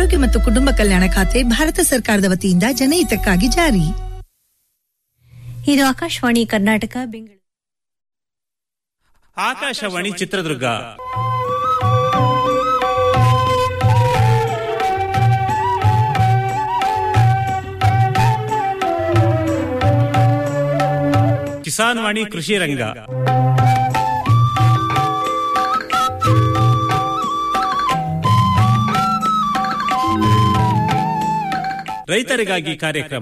ಆರೋಗ್ಯ ಮತ್ತು ಕುಟುಂಬ ಕಲ್ಯಾಣ ಖಾತೆ ಭಾರತ ಸರ್ಕಾರದ ವತಿಯಿಂದ ಜನಹಿತಕ್ಕಾಗಿ ಜಾರಿ ಇದು ಆಕಾಶವಾಣಿ ಕರ್ನಾಟಕ ಬೆಂಗಳೂರು ಆಕಾಶವಾಣಿ ಚಿತ್ರದುರ್ಗ ಕಿಸಾನ್ ವಾಣಿ ಕೃಷಿ ರಂಗ ರೈತರಿಗಾಗಿ ಕಾರ್ಯಕ್ರಮ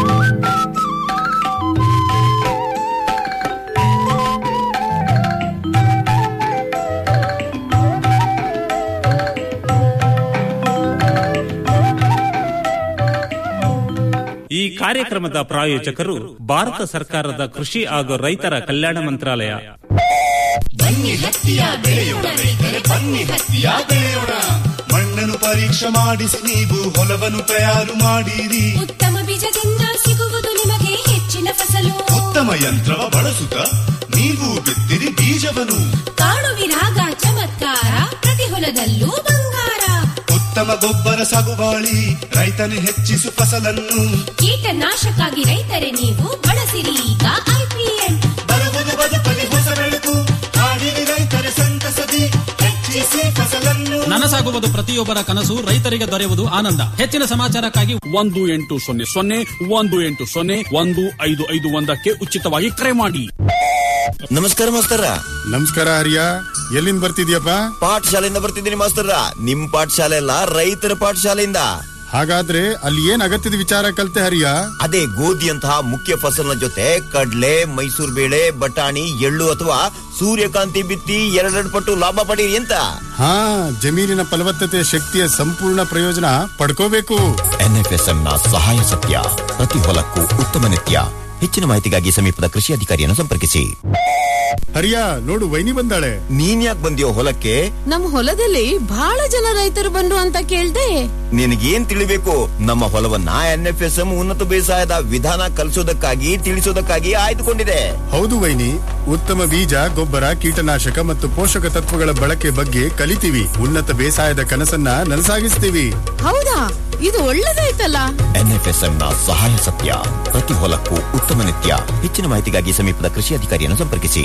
ಈ ಕಾರ್ಯಕ್ರಮದ ಪ್ರಾಯೋಜಕರು ಭಾರತ ಸರ್ಕಾರದ ಕೃಷಿ ಹಾಗೂ ರೈತರ ಕಲ್ಯಾಣ ಮಂತ್ರಾಲಯ ಬನ್ನಿ ಹತ್ತಿಯ ಬೆಳೆಯೋಣ ರೈತರೆ ಬನ್ನಿ ಹತ್ತಿಯ ಬೆಳೆಯೋಣ ಮಣ್ಣನ್ನು ಪರೀಕ್ಷೆ ಮಾಡಿಸಿ ನೀವು ಹೊಲವನ್ನು ತಯಾರು ಮಾಡಿರಿ ಉತ್ತಮ ಬೀಜದಿಂದ ಸಿಗುವುದು ನಿಮಗೆ ಹೆಚ್ಚಿನ ಫಸಲು ಉತ್ತಮ ಯಂತ್ರವ ಬಳಸುತ್ತ ನೀವು ಬಿತ್ತಿರಿ ಬೀಜವನ್ನು ಕಾಣುವಿರಾಗ ಚಮತ್ಕಾರ ಪ್ರತಿ ಹೊಲದಲ್ಲೂ ಬಂಗಾರ ಉತ್ತಮ ಗೊಬ್ಬರ ಸಾಗುವಾಳಿ ರೈತನು ಹೆಚ್ಚಿಸು ಫಸಲನ್ನು ಕೀಟನಾಶಕ್ಕಾಗಿ ರೈತರೆ ನೀವು ಬಳಸಿರಿ ಈಗ ಐಪಿಎಂ ಬರುವುದು ಬದುಕಲಿ ಹೊಸ ಬೆಳಕು ಹಾಡಿರಿ ರೈತರೆ ಸಂತಸದಿ ಹೆಚ್ಚಿಸಿ ಫಸಲನ್ನು ನನಸಾಗುವುದು ಪ್ರತಿಯೊಬ್ಬರ ಕನಸು ರೈತರಿಗೆ ದೊರೆಯುವುದು ಆನಂದ ಹೆಚ್ಚಿನ ಸಮಾಚಾರಕ್ಕಾಗಿ ಒಂದು ಎಂಟು ಸೊನ್ನೆ ಸೊನ್ನೆ ಒಂದು ಎಂಟು ಸೊನ್ನೆ ಒಂದು ಐದು ಐದು ಒಂದಕ್ಕೆ ಉಚಿತವಾಗಿ ಕರೆ ಮಾಡಿ ನಮಸ್ಕಾರ ಮಾಸ್ತರ ನಮಸ್ಕಾರ ಹರಿಯ ಎಲ್ಲಿಂದ ಬರ್ತಿದ್ಯಪ್ಪ ಪಾಠಶಾಲೆಯಿಂದ ಬರ್ತಿದ್ದೀನಿ ಮಾಸ್ತರ ನಿಮ್ ಪಾಠಶಾಲೆ ಅಲ್ಲ ರೈತರ ಪಾಠಶಾಲೆಯಿಂದ ಹಾಗಾದ್ರೆ ಅಲ್ಲಿ ಏನ್ ಅಗತ್ಯದ ವಿಚಾರ ಕಲ್ತೆ ಹರಿಯ ಅದೇ ಗೋಧಿಯಂತಹ ಮುಖ್ಯ ಫಸಲಿನ ಜೊತೆ ಕಡ್ಲೆ ಮೈಸೂರು ಬೇಳೆ ಬಟಾಣಿ ಎಳ್ಳು ಅಥವಾ ಸೂರ್ಯಕಾಂತಿ ಬಿತ್ತಿ ಎರಡೆರಡು ಪಟ್ಟು ಲಾಭ ಪಡೀರಿ ಅಂತ ಹಾ ಜಮೀನಿನ ಫಲವತ್ತತೆ ಶಕ್ತಿಯ ಸಂಪೂರ್ಣ ಪ್ರಯೋಜನ ಪಡ್ಕೋಬೇಕು ಎನ್ಎಫ್ಎಸ್ಎಂ ನ ಸಹಾಯ ಸತ್ಯ ಪ್ರತಿ ಹೊಲಕ್ಕೂ ಉತ್ತಮ ನಿತ್ಯ ಹೆಚ್ಚಿನ ಮಾಹಿತಿಗಾಗಿ ಸಮೀಪದ ಕೃಷಿ ಅಧಿಕಾರಿಯನ್ನು ಸಂಪರ್ಕಿಸಿ ಹರಿಯ ನೋಡು ವೈನಿ ಬಂದಾಳೆ ನೀನ್ ಯಾಕೆ ಬಂದಿಯೋ ಹೊಲಕ್ಕೆ ನಮ್ ಹೊಲದಲ್ಲಿ ಬಹಳ ಜನ ರೈತರು ಬಂದ್ರು ಅಂತ ಕೇಳ್ದೆ ನಿನಗೇನ್ ತಿಳಿಬೇಕು ನಮ್ಮ ಹೊಲವನ್ನ ಎನ್ಎಫ್ಎಸ್ಎಂ ಉನ್ನತ ಬೇಸಾಯದ ವಿಧಾನ ಕಲಿಸೋದಕ್ಕಾಗಿ ತಿಳಿಸೋದಕ್ಕಾಗಿ ಆಯ್ದುಕೊಂಡಿದೆ ಹೌದು ವೈನಿ ಉತ್ತಮ ಬೀಜ ಗೊಬ್ಬರ ಕೀಟನಾಶಕ ಮತ್ತು ಪೋಷಕ ತತ್ವಗಳ ಬಳಕೆ ಬಗ್ಗೆ ಕಲಿತೀವಿ ಉನ್ನತ ಬೇಸಾಯದ ಕನಸನ್ನ ನನಸಾಗಿಸ್ತೀವಿ ಹೌದಾ ಇದು ಒಳ್ಳೇದಾಯ್ತಲ್ಲ ಎನ್ಎಫ್ಎಸ್ಎಂ ನ ಸಹಾಯ ಸತ್ಯ ಪ್ರತಿ ಹೊಲಕ್ಕೂ ಉತ್ತಮ ನಿತ್ಯ ಹೆಚ್ಚಿನ ಮಾಹಿತಿಗಾಗಿ ಸಮೀಪದ ಕೃಷಿ ಅಧಿಕಾರಿಯನ್ನು ಸಂಪರ್ಕಿಸಿ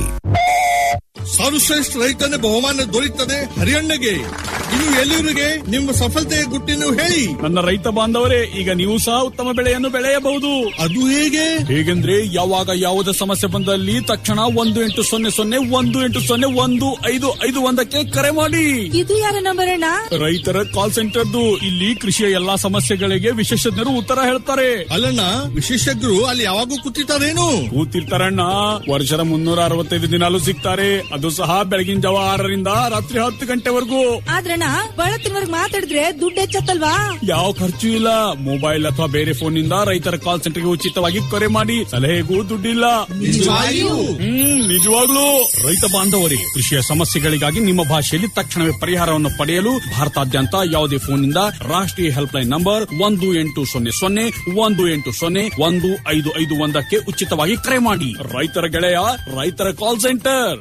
ಸರ್ವಶ್ರೇಷ್ಠ ರೈತನ ಬಹುಮಾನ ದೊರೆಯುತ್ತದೆ ಹರಿಯಣ್ಣಗೆ ಇನ್ನು ಎಲ್ಲಿವರಿಗೆ ನಿಮ್ಮ ಸಫಲತೆಯ ಗುಟ್ಟಿನ ಹೇಳಿ ನನ್ನ ರೈತ ಬಾಂಧವರೇ ಈಗ ನೀವು ಸಹ ಉತ್ತಮ ಬೆಳೆಯನ್ನು ಬೆಳೆಯಬಹುದು ಅದು ಹೇಗೆ ಹೇಗೆಂದ್ರೆ ಯಾವಾಗ ಯಾವುದೇ ಸಮಸ್ಯೆ ಬಂದಲ್ಲಿ ತಕ್ಷಣ ಒಂದು ಎಂಟು ಸೊನ್ನೆ ಸೊನ್ನೆ ಒಂದು ಎಂಟು ಸೊನ್ನೆ ಒಂದು ಐದು ಐದು ಒಂದಕ್ಕೆ ಕರೆ ಮಾಡಿ ಇದು ಯಾರ ನಂಬರ್ ಅಣ್ಣ ರೈತರ ಕಾಲ್ ಸೆಂಟರ್ದು ಇಲ್ಲಿ ಕೃಷಿಯ ಎಲ್ಲಾ ಸಮಸ್ಯೆಗಳಿಗೆ ವಿಶೇಷಜ್ಞರು ಉತ್ತರ ಹೇಳ್ತಾರೆ ಅಲ್ಲಣ್ಣ ವಿಶೇಷಜ್ಞರು ಅಲ್ಲಿ ಯಾವಾಗೂ ಕೂತಿರ್ತಾರೇನು ಕೂತಿರ್ತಾರಣ್ಣ ವರ್ಷದ ಮುನ್ನೂರ ಅರವತ್ತೈದು ದಿನಾಲು ಸಿಗ್ತಾರೆ ಅದು ಸಹ ಬೆಳಗಿನ ಜಾವ ಆರರಿಂದ ರಾತ್ರಿ ಹತ್ತು ಗಂಟೆವರೆಗೂ ಆದ್ರಣ್ಣ ಬಳತ್ತಿನವರ್ಗ್ ಮಾತಾಡಿದ್ರೆ ದುಡ್ಡು ಹೆಚ್ಚತ್ತಲ್ವಾ ಯಾವ ಖರ್ಚು ಇಲ್ಲ ಮೊಬೈಲ್ ಅಥವಾ ಬೇರೆ ಫೋನ್ ನಿಂದ ರೈತರ ಕಾಲ್ ಸೆಂಟರ್ಗೆ ಉಚಿತವಾಗಿ ಕರೆ ಮಾಡಿ ಸಲಹೆಗೂ ದುಡ್ಡಿಲ್ಲ ನಿಜವಾಗಿಯೂ? ಹ್ಮ್ ನಿಜವಾಗ್ಲೂ ರೈತ ಬಾಂಧವರೇ ಕೃಷಿಯ ಸಮಸ್ಯೆಗಳಿಗಾಗಿ ನಿಮ್ಮ ಭಾಷೆಯಲ್ಲಿ ತಕ್ಷಣವೇ ಪರಿಹಾರವನ್ನು ಪಡೆಯಲು ಭಾರತಾದ್ಯಂತ ಯಾವುದೇ ಫೋನ್ ನಿಂದ ರಾಷ್ಟ್ರೀಯ ಹೆಲ್ಪ್ ಲೈನ್ ನಂಬರ್ ಒಂದು ಎಂಟು ಸೊನ್ನೆ ಸೊನ್ನೆ ಒಂದು ಎಂಟು ಸೊನ್ನೆ ಒಂದು ಐದು ಐದು ಒಂದಕ್ಕೆ ಉಚಿತವಾಗಿ ಕರೆ ಮಾಡಿ ರೈತರ ಗೆಳೆಯ ರೈತರ ಕಾಲ್ ಸೆಂಟರ್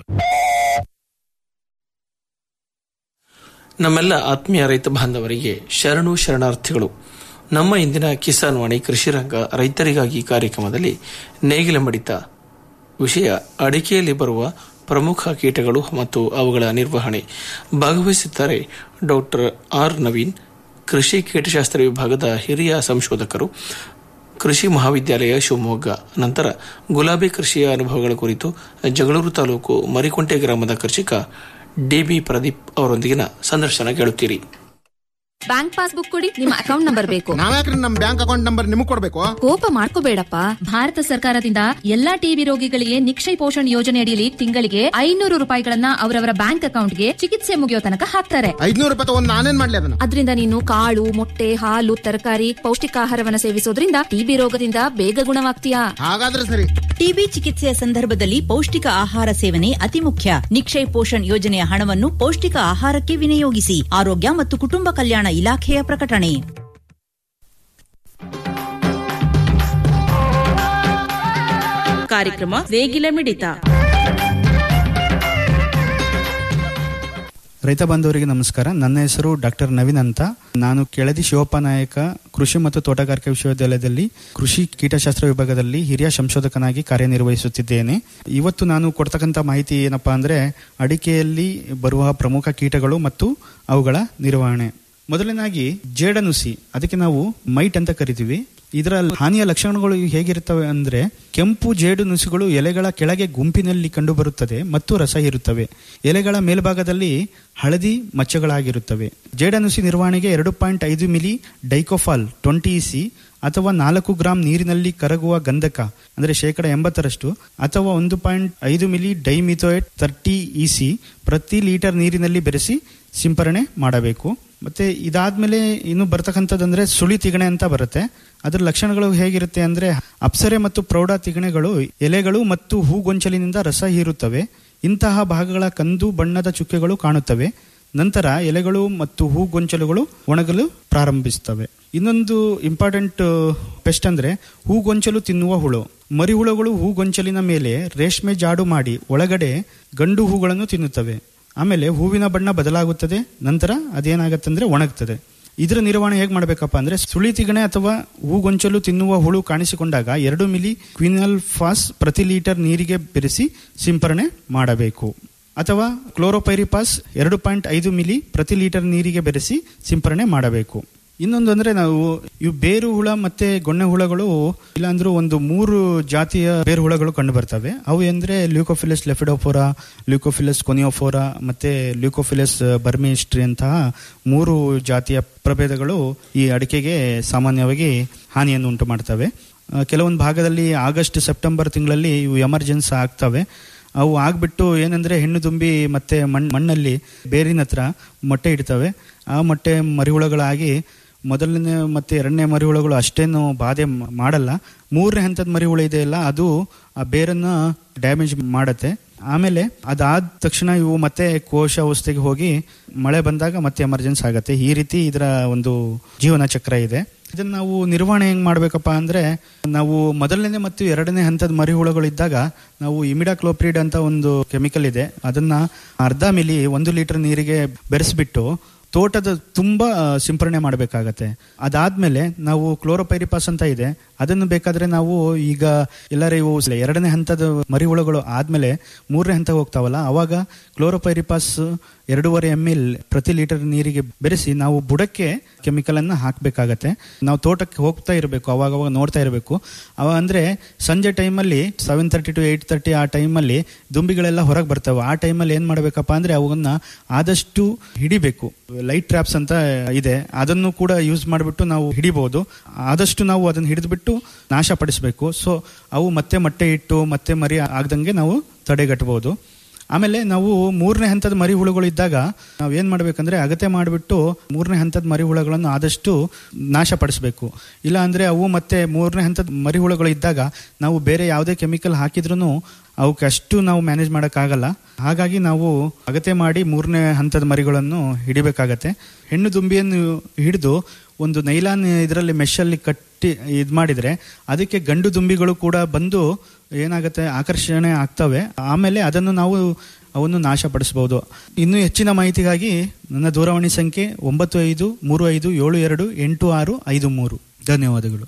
ನಮ್ಮೆಲ್ಲ ಆತ್ಮೀಯ ರೈತ ಬಾಂಧವರಿಗೆ ಶರಣು ಶರಣಾರ್ಥಿಗಳು ನಮ್ಮ ಇಂದಿನ ಕಿಸಾನ್ ವಾಣಿ ಕೃಷಿ ರಂಗ ರೈತರಿಗಾಗಿ ಕಾರ್ಯಕ್ರಮದಲ್ಲಿ ನೇಗಿಲ ಮಡಿತ ವಿಷಯ ಅಡಿಕೆಯಲ್ಲಿ ಬರುವ ಪ್ರಮುಖ ಕೀಟಗಳು ಮತ್ತು ಅವುಗಳ ನಿರ್ವಹಣೆ ಭಾಗವಹಿಸುತ್ತಾರೆ ಡಾಕ್ಟರ್ ಆರ್ ನವೀನ್ ಕೃಷಿ ಕೀಟಶಾಸ್ತ್ರ ವಿಭಾಗದ ಹಿರಿಯ ಸಂಶೋಧಕರು ಕೃಷಿ ಮಹಾವಿದ್ಯಾಲಯ ಶಿವಮೊಗ್ಗ ನಂತರ ಗುಲಾಬಿ ಕೃಷಿಯ ಅನುಭವಗಳ ಕುರಿತು ಜಗಳೂರು ತಾಲೂಕು ಮರಿಕೊಂಟೆ ಗ್ರಾಮದ ಕೃಷಿಕ ಡಿಬಿ ಪ್ರದೀಪ್ ಅವರೊಂದಿಗಿನ ಸಂದರ್ಶನ ಕೇಳುತ್ತೀರಿ ಬ್ಯಾಂಕ್ ಪಾಸ್ಬುಕ್ ಕೊಡಿ ನಿಮ್ಮ ಅಕೌಂಟ್ ನಂಬರ್ ಬೇಕು ನಾವ್ಯಾಕ್ರಿ ನಮ್ ಬ್ಯಾಂಕ್ ಅಕೌಂಟ್ ನಂಬರ್ ನಿಮಗ್ ಕೊಡ್ಬೇಕು ಕೋಪ ಮಾಡ್ಕೋಬೇಡಪ್ಪ ಭಾರತ ಸರ್ಕಾರದಿಂದ ಎಲ್ಲಾ ಟಿಬಿ ರೋಗಿಗಳಿಗೆ ನಿಕ್ಷಯ ಪೋಷಣ್ ಯೋಜನೆ ಅಡಿಯಲ್ಲಿ ತಿಂಗಳಿಗೆ ಐನೂರು ರೂಪಾಯಿಗಳನ್ನ ಅವರವರ ಬ್ಯಾಂಕ್ ಅಕೌಂಟ್ಗೆ ಚಿಕಿತ್ಸೆ ಮುಗಿಯೋ ತನಕ ಹಾಕ್ತಾರೆ ಐದ್ನೂರು ರೂಪಾಯಿ ತಗೊಂಡ್ ನಾನೇನ್ ಮಾಡ್ಲಿ ಅದನ್ನ ಅದರಿಂದ ನೀನು ಕಾಳು ಮೊಟ್ಟೆ ಹಾಲು ತರಕಾರಿ ಪೌಷ್ಟಿಕಾಹಾರವನ್ನ ಸೇವಿಸೋದ್ರಿಂದ ಟಿಬಿ ರೋಗದಿಂದ ಬೇಗ ಗುಣವಾಗ್ತೀಯಾ ಹಾಗಾದ್ರೆ ಸರಿ ಟಿಬಿ ಚಿಕಿತ್ಸೆಯ ಸಂದರ್ಭದಲ್ಲಿ ಪೌಷ್ಟಿಕ ಆಹಾರ ಸೇವನೆ ಅತಿ ಮುಖ್ಯ ನಿಕ್ಷಯ್ ಪೋಷಣ್ ಯೋಜನೆಯ ಹಣವನ್ನು ಪೌಷ್ಟಿಕ ಆಹಾರಕ್ಕೆ ವಿನಿಯೋಗಿಸಿ ಆರೋಗ್ಯ ಮತ್ತು ಕುಟುಂಬ ಕಲ್ಯಾಣ ಇಲಾಖೆಯ ಪ್ರಕಟಣೆ ಕಾರ್ಯಕ್ರಮ ನೇಗಿಲ ಮಿಡಿತ ರೈತ ಬಾಂಧವರಿಗೆ ನಮಸ್ಕಾರ ನನ್ನ ಹೆಸರು ಡಾಕ್ಟರ್ ನವೀನ್ ಅಂತ ನಾನು ಕೆಳದಿ ಶಿವಪ್ಪ ನಾಯಕ ಕೃಷಿ ಮತ್ತು ತೋಟಗಾರಿಕೆ ವಿಶ್ವವಿದ್ಯಾಲಯದಲ್ಲಿ ಕೃಷಿ ಕೀಟಶಾಸ್ತ್ರ ವಿಭಾಗದಲ್ಲಿ ಹಿರಿಯ ಸಂಶೋಧಕನಾಗಿ ಕಾರ್ಯನಿರ್ವಹಿಸುತ್ತಿದ್ದೇನೆ ಇವತ್ತು ನಾನು ಕೊಡ್ತಕ್ಕಂಥ ಮಾಹಿತಿ ಏನಪ್ಪಾ ಅಂದ್ರೆ ಅಡಿಕೆಯಲ್ಲಿ ಬರುವ ಪ್ರಮುಖ ಕೀಟಗಳು ಮತ್ತು ಅವುಗಳ ನಿರ್ವಹಣೆ ಮೊದಲನೇದಾಗಿ ಜೇಡನುಸಿ ಅದಕ್ಕೆ ನಾವು ಮೈಟ್ ಅಂತ ಕರಿತೀವಿ ಇದರ ಹಾನಿಯ ಲಕ್ಷಣಗಳು ಹೇಗಿರುತ್ತವೆ ಅಂದ್ರೆ ಕೆಂಪು ಜೇಡು ನುಸಿಗಳು ಎಲೆಗಳ ಕೆಳಗೆ ಗುಂಪಿನಲ್ಲಿ ಕಂಡುಬರುತ್ತದೆ ಮತ್ತು ರಸ ಇರುತ್ತವೆ ಎಲೆಗಳ ಮೇಲ್ಭಾಗದಲ್ಲಿ ಹಳದಿ ಮಚ್ಚಗಳಾಗಿರುತ್ತವೆ ಜೇಡನುಸಿ ನಿರ್ವಹಣೆಗೆ ಎರಡು ಪಾಯಿಂಟ್ ಐದು ಮಿಲಿ ಡೈಕೋಫಾಲ್ ಟ್ವೆಂಟಿ ಇಸಿ ಅಥವಾ ನಾಲ್ಕು ಗ್ರಾಂ ನೀರಿನಲ್ಲಿ ಕರಗುವ ಗಂಧಕ ಅಂದರೆ ಶೇಕಡ ಎಂಬತ್ತರಷ್ಟು ಅಥವಾ ಒಂದು ಪಾಯಿಂಟ್ ಐದು ಮಿಲಿ ಡೈಮಿಥೋಯೇಟ್ ತರ್ಟಿ ಇಸಿ ಪ್ರತಿ ಲೀಟರ್ ನೀರಿನಲ್ಲಿ ಬೆರೆಸಿ ಸಿಂಪರಣೆ ಮಾಡಬೇಕು ಮತ್ತೆ ಇದಾದ್ಮೇಲೆ ಇನ್ನು ಬರ್ತಕ್ಕಂಥದ್ದಂದ್ರೆ ಸುಳಿ ತಿಗಣೆ ಅಂತ ಬರುತ್ತೆ ಅದರ ಲಕ್ಷಣಗಳು ಹೇಗಿರುತ್ತೆ ಅಂದ್ರೆ ಅಪ್ಸರೆ ಮತ್ತು ಪ್ರೌಢ ತಿಗಣೆಗಳು ಎಲೆಗಳು ಮತ್ತು ಹೂಗೊಂಚಲಿನಿಂದ ರಸ ಹೀರುತ್ತವೆ ಇಂತಹ ಭಾಗಗಳ ಕಂದು ಬಣ್ಣದ ಚುಕ್ಕೆಗಳು ಕಾಣುತ್ತವೆ ನಂತರ ಎಲೆಗಳು ಮತ್ತು ಹೂಗೊಂಚಲುಗಳು ಒಣಗಲು ಪ್ರಾರಂಭಿಸುತ್ತವೆ ಇನ್ನೊಂದು ಇಂಪಾರ್ಟೆಂಟ್ ಪೆಸ್ಟ್ ಅಂದ್ರೆ ಹೂಗೊಂಚಲು ತಿನ್ನುವ ಹುಳು ಮರಿಹುಳುಗಳು ಹೂಗೊಂಚಲಿನ ಮೇಲೆ ರೇಷ್ಮೆ ಜಾಡು ಮಾಡಿ ಒಳಗಡೆ ಗಂಡು ಹೂಗಳನ್ನು ತಿನ್ನುತ್ತವೆ ಆಮೇಲೆ ಹೂವಿನ ಬಣ್ಣ ಬದಲಾಗುತ್ತದೆ ನಂತರ ಅದೇನಾಗತ್ತಂದ್ರೆ ಒಣಗ್ತದೆ ಇದರ ನಿರ್ವಹಣೆ ಹೇಗೆ ಮಾಡಬೇಕಪ್ಪ ಅಂದ್ರೆ ಸುಳಿ ತಿಗಣೆ ಅಥವಾ ಹೂಗೊಂಚಲು ತಿನ್ನುವ ಹುಳು ಕಾಣಿಸಿಕೊಂಡಾಗ ಎರಡು ಮಿಲಿ ಕ್ವಿನಲ್ ಫಾಸ್ ಪ್ರತಿ ಲೀಟರ್ ನೀರಿಗೆ ಬೆರೆಸಿ ಸಿಂಪರಣೆ ಮಾಡಬೇಕು ಅಥವಾ ಕ್ಲೋರೋಪೈರಿಪಾಸ್ ಎರಡು ಪಾಯಿಂಟ್ ಐದು ಮಿಲಿ ಪ್ರತಿ ಲೀಟರ್ ನೀರಿಗೆ ಬೆರೆಸಿ ಸಿಂಪರಣೆ ಮಾಡಬೇಕು ಇನ್ನೊಂದು ಅಂದ್ರೆ ನಾವು ಇವು ಬೇರು ಹುಳ ಮತ್ತೆ ಗೊಣ್ಣೆ ಹುಳಗಳು ಇಲ್ಲಾಂದ್ರೂ ಒಂದು ಮೂರು ಜಾತಿಯ ಬೇರು ಹುಳಗಳು ಕಂಡು ಬರ್ತವೆ ಅವು ಅಂದ್ರೆ ಲ್ಯೂಕೋಫಿಲಸ್ ಲೆಫಿಡೋಫೋರಾ ಲ್ಯೂಕೋಫಿಲಸ್ ಕೊನಿಯೋಫೋರಾ ಮತ್ತೆ ಲ್ಯೂಕೋಫಿಲಸ್ ಬರ್ಮಿಸ್ಟ್ರಿ ಅಂತಹ ಮೂರು ಜಾತಿಯ ಪ್ರಭೇದಗಳು ಈ ಅಡಿಕೆಗೆ ಸಾಮಾನ್ಯವಾಗಿ ಹಾನಿಯನ್ನು ಉಂಟು ಮಾಡ್ತವೆ ಆ, ಕೆಲವೊಂದು ಭಾಗದಲ್ಲಿ ಆಗಸ್ಟ್ ಸೆಪ್ಟೆಂಬರ್ ತಿಂಗಳಲ್ಲಿ ಇವು ಎಮರ್ಜೆನ್ಸಿ ಆಗ್ತವೆ ಅವು ಆಗ್ಬಿಟ್ಟು ಏನಂದ್ರೆ ಹೆಣ್ಣು ತುಂಬಿ ಮತ್ತೆ ಮಣ್ ಮಣ್ಣಲ್ಲಿ ಬೇರಿನ ಹತ್ರ ಮೊಟ್ಟೆ ಇಡ್ತವೆ ಆ ಮೊಟ್ಟೆ ಮರಿಹುಳಗಳಾಗಿ ಮೊದಲನೇ ಮತ್ತೆ ಎರಡನೇ ಮರಿಹುಳಗಳು ಅಷ್ಟೇನು ಬಾಧೆ ಮ- ಮಾಡಲ್ಲ ಮೂರನೇ ಹಂತದ ಮರಿಹುಳ ಇದೆಯಲ್ಲ ಅದು ಆ ಬೇರನ್ನ ಡ್ಯಾಮೇಜ್ ಮಾಡತ್ತೆ ಆಮೇಲೆ ಅದಾದ ತಕ್ಷಣ ಇವು ಮತ್ತೆ ಕೋಶ ಅವಸ್ಥೆಗೆ ಹೋಗಿ ಮಳೆ ಬಂದಾಗ ಮತ್ತೆ ಎಮರ್ಜೆನ್ಸಿ ಆಗತ್ತೆ ಈ ರೀತಿ ಇದರ ಒಂದು ಜೀವನ ಚಕ್ರ ಇದೆ ಇದನ್ನ ನಾವು ನಿರ್ವಹಣೆ ಹೆಂಗ್ ಮಾಡ್ಬೇಕಪ್ಪ ಅಂದ್ರೆ ನಾವು ಮೊದಲನೇ ಮತ್ತು ಎರಡನೇ ಹಂತದ ಮರಿಹುಳುಗಳು ಇದ್ದಾಗ ನಾವು ಇಮಿಡಾಕ್ಲೋಪ್ರಿಡ್ ಅಂತ ಒಂದು ಕೆಮಿಕಲ್ ಇದೆ ಅದನ್ನ ಅರ್ಧ ಮಿಲಿ ಒಂದು ಲೀಟರ್ ನೀರಿಗೆ ಬೆರೆಸ್ಬಿಟ್ಟು ತೋಟದ ತುಂಬಾ ಆ, ಸಿಂಪರಣೆ ಮಾಡಬೇಕಾಗತ್ತೆ ಅದಾದ್ಮೇಲೆ ನಾವು ಕ್ಲೋರೋಪೈರಿಪಾಸ್ ಅಂತ ಇದೆ ಅದನ್ನು ಬೇಕಾದ್ರೆ ನಾವು ಈಗ ಎಲ್ಲರೂ ಇವು ಎರಡನೇ ಹಂತದ ಮರಿಹುಳುಗಳು ಆದ್ಮೇಲೆ ಮೂರನೇ ಹಂತ ಹೋಗ್ತಾವಲ್ಲ ಅವಾಗ ಕ್ಲೋರೋಪೈರಿಪಾಸ್ ಎರಡೂವರೆ ಎಮ್ ಎಲ್ ಪ್ರತಿ ಲೀಟರ್ ನೀರಿಗೆ ಬೆರೆಸಿ ನಾವು ಬುಡಕ್ಕೆ ಕೆಮಿಕಲ್ ಅನ್ನ ಹಾಕಬೇಕಾಗತ್ತೆ ನಾವು ತೋಟಕ್ಕೆ ಹೋಗ್ತಾ ಇರಬೇಕು ಅವಾಗ ಅವಾಗ ನೋಡ್ತಾ ಇರಬೇಕು ಅವ ಅಂದ್ರೆ ಸಂಜೆ ಟೈಮಲ್ಲಿ seven thirty to eight thirty ಆ ಟೈಮಲ್ಲಿ ದುಂಬಿಗಳೆಲ್ಲ ಹೊರಗೆ ಬರ್ತವೆ ಆ ಟೈಮಲ್ಲಿ ಏನ್ ಮಾಡಬೇಕಪ್ಪ ಅಂದ್ರೆ ಅವನ್ನ ಆದಷ್ಟು ಹಿಡಿಬೇಕು ಲೈಟ್ ಟ್ರಾಪ್ಸ್ ಅಂತ ಇದೆ ಅದನ್ನು ಕೂಡ ಯೂಸ್ ಮಾಡಿಬಿಟ್ಟು ನಾವು ಹಿಡಿಬಹುದು ಆದಷ್ಟು ನಾವು ಅದನ್ನು ಹಿಡಿದ್ಬಿಟ್ಟು ನಾಶಪಡಿಸಬೇಕು ಸೊ ಅವು ಮತ್ತೆ ಮೊಟ್ಟೆ ಇಟ್ಟು ಮತ್ತೆ ಮರಿ ಆಗದಂಗೆ ನಾವು ತಡೆಗಟ್ಟಬಹುದು ಆಮೇಲೆ ನಾವು ಮೂರನೇ ಹಂತದ ಮರಿ ಹುಳುಗಳು ಇದ್ದಾಗ ನಾವು ಏನ್ ಮಾಡ್ಬೇಕಂದ್ರೆ ಅಗತ್ಯ ಮಾಡಿಬಿಟ್ಟು ಮೂರನೇ ಹಂತದ ಮರಿ ಹುಳುಗಳನ್ನು ಆದಷ್ಟು ನಾಶಪಡಿಸಬೇಕು ಇಲ್ಲ ಅಂದ್ರೆ ಅವು ಮತ್ತೆ ಮೂರನೇ ಹಂತದ ಮರಿ ಹುಳುಗಳು ಇದ್ದಾಗ ನಾವು ಬೇರೆ ಯಾವುದೇ ಕೆಮಿಕಲ್ ಹಾಕಿದ್ರೂ ಅವಕ್ಕೆ ಅಷ್ಟು ನಾವು ಮ್ಯಾನೇಜ್ ಮಾಡೋಕ್ಕಾಗಲ್ಲ ಹಾಗಾಗಿ ನಾವು ಅಗತ್ಯ ಮಾಡಿ ಮೂರನೇ ಹಂತದ ಮರಿಗಳನ್ನು ಹಿಡಿಬೇಕಾಗತ್ತೆ ಹೆಣ್ಣು ದುಂಬಿಯನ್ನು ಹಿಡಿದು ಒಂದು ನೈಲಾನ್ ಇದರಲ್ಲಿ ಮೆಶಲ್ಲಿ ಕಟ್ಟಿ ಇದು ಮಾಡಿದ್ರೆ ಅದಕ್ಕೆ ಗಂಡು ದುಂಬಿಗಳು ಕೂಡ ಬಂದು ಏನಾಗುತ್ತೆ ಆಕರ್ಷಣೆ ಆಗ್ತವೆ ಆಮೇಲೆ ಅದನ್ನು ನಾವು ಅವನ್ನು ನಾಶಪಡಿಸಬಹುದು ಇನ್ನು ಹೆಚ್ಚಿನ ಮಾಹಿತಿಗಾಗಿ ನನ್ನ ದೂರವಾಣಿ ಸಂಖ್ಯೆ ಒಂಬತ್ತು ಐದು ಮೂರು ಐದು ಏಳು ಎರಡು ಎಂಟು ಆರು ಐದು ಮೂರು ಧನ್ಯವಾದಗಳು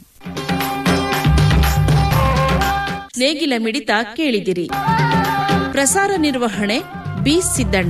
ನೇಗಿಲ ಮಿಡಿತ ಕೇಳಿದಿರಿ ಪ್ರಸಾರ ನಿರ್ವಹಣೆ ಬಿ ಸಿದ್ದಣ್ಣ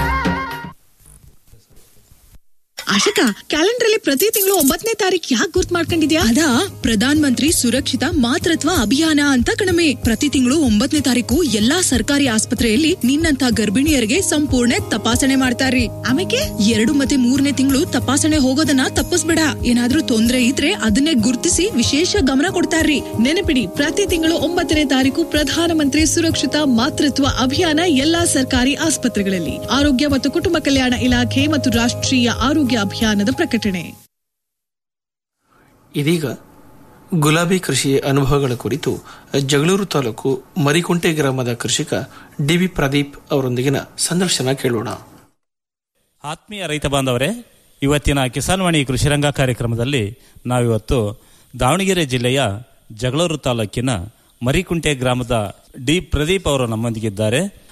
ಆಶಕಾ ಕ್ಯಾಲೆಂಡರ್ ಅಲ್ಲಿ ಪ್ರತಿ ತಿಂಗಳು ಒಂಬತ್ತನೇ ತಾರೀಕು ಯಾಕೆ ಗುರ್ತ್ ಮಾಡ್ಕೊಂಡಿದ್ಯಾ ಅದಾ ಪ್ರಧಾನ್ ಮಂತ್ರಿ ಸುರಕ್ಷಿತ ಮಾತೃತ್ವ ಅಭಿಯಾನ ಅಂತ ಕಣಮೆ ಪ್ರತಿ ತಿಂಗಳು ಒಂಬತ್ತನೇ ತಾರೀಕು ಎಲ್ಲಾ ಸರ್ಕಾರಿ ಆಸ್ಪತ್ರೆಯಲ್ಲಿ ನಿನ್ನಂತ ಗರ್ಭಿಣಿಯರಿಗೆ ಸಂಪೂರ್ಣ ತಪಾಸಣೆ ಮಾಡ್ತಾರ್ರಿ ಆಮೇಲೆ ಎರಡು ಮತ್ತೆ ಮೂರನೇ ತಿಂಗಳು ತಪಾಸಣೆ ಹೋಗೋದನ್ನ ತಪ್ಪಿಸ್ಬೇಡ ಏನಾದ್ರೂ ತೊಂದ್ರೆ ಇದ್ರೆ ಅದನ್ನೇ ಗುರ್ತಿಸಿ ವಿಶೇಷ ಗಮನ ಕೊಡ್ತಾರ್ರಿ ನೆನಪಿಡಿ ಪ್ರತಿ ತಿಂಗಳು ಒಂಬತ್ತನೇ ತಾರೀಕು ಪ್ರಧಾನಮಂತ್ರಿ ಸುರಕ್ಷಿತ ಮಾತೃತ್ವ ಅಭಿಯಾನ ಎಲ್ಲಾ ಸರ್ಕಾರಿ ಆಸ್ಪತ್ರೆಗಳಲ್ಲಿ ಆರೋಗ್ಯ ಮತ್ತು ಕುಟುಂಬ ಕಲ್ಯಾಣ ಇಲಾಖೆ ಮತ್ತು ರಾಷ್ಟ್ರೀಯ ಆರೋಗ್ಯ ಅಭಿಯಾನದ ಪ್ರಕಟಣೆ ಇದೀಗ ಗುಲಾಬಿ ಕೃಷಿ ಅನುಭವಗಳ ಕುರಿತು ಜಗಳೂರು ತಾಲೂಕು ಮರಿಕುಂಟೆ ಗ್ರಾಮದ ಕೃಷಿಕ ಡಿವಿ ಪ್ರದೀಪ್ ಅವರೊಂದಿಗಿನ ಸಂದರ್ಶನ ಕೇಳೋಣ ಆತ್ಮೀಯ ರೈತ ಬಾಂಧವರೇ ಇವತ್ತಿನ ಕಿಸಾನ್ವಾಣಿ ಕೃಷಿರಂಗ ಕಾರ್ಯಕ್ರಮದಲ್ಲಿ ನಾವಿವತ್ತು ದಾವಣಗೆರೆ ಜಿಲ್ಲೆಯ ಜಗಳೂರು ತಾಲೂಕಿನ ಮರಿಕುಂಟೆ ಗ್ರಾಮದ ಡಿ ಪ್ರದೀಪ್ ಅವರು ನಮ್ಮೊಂದಿಗಿದ್ದಾರೆ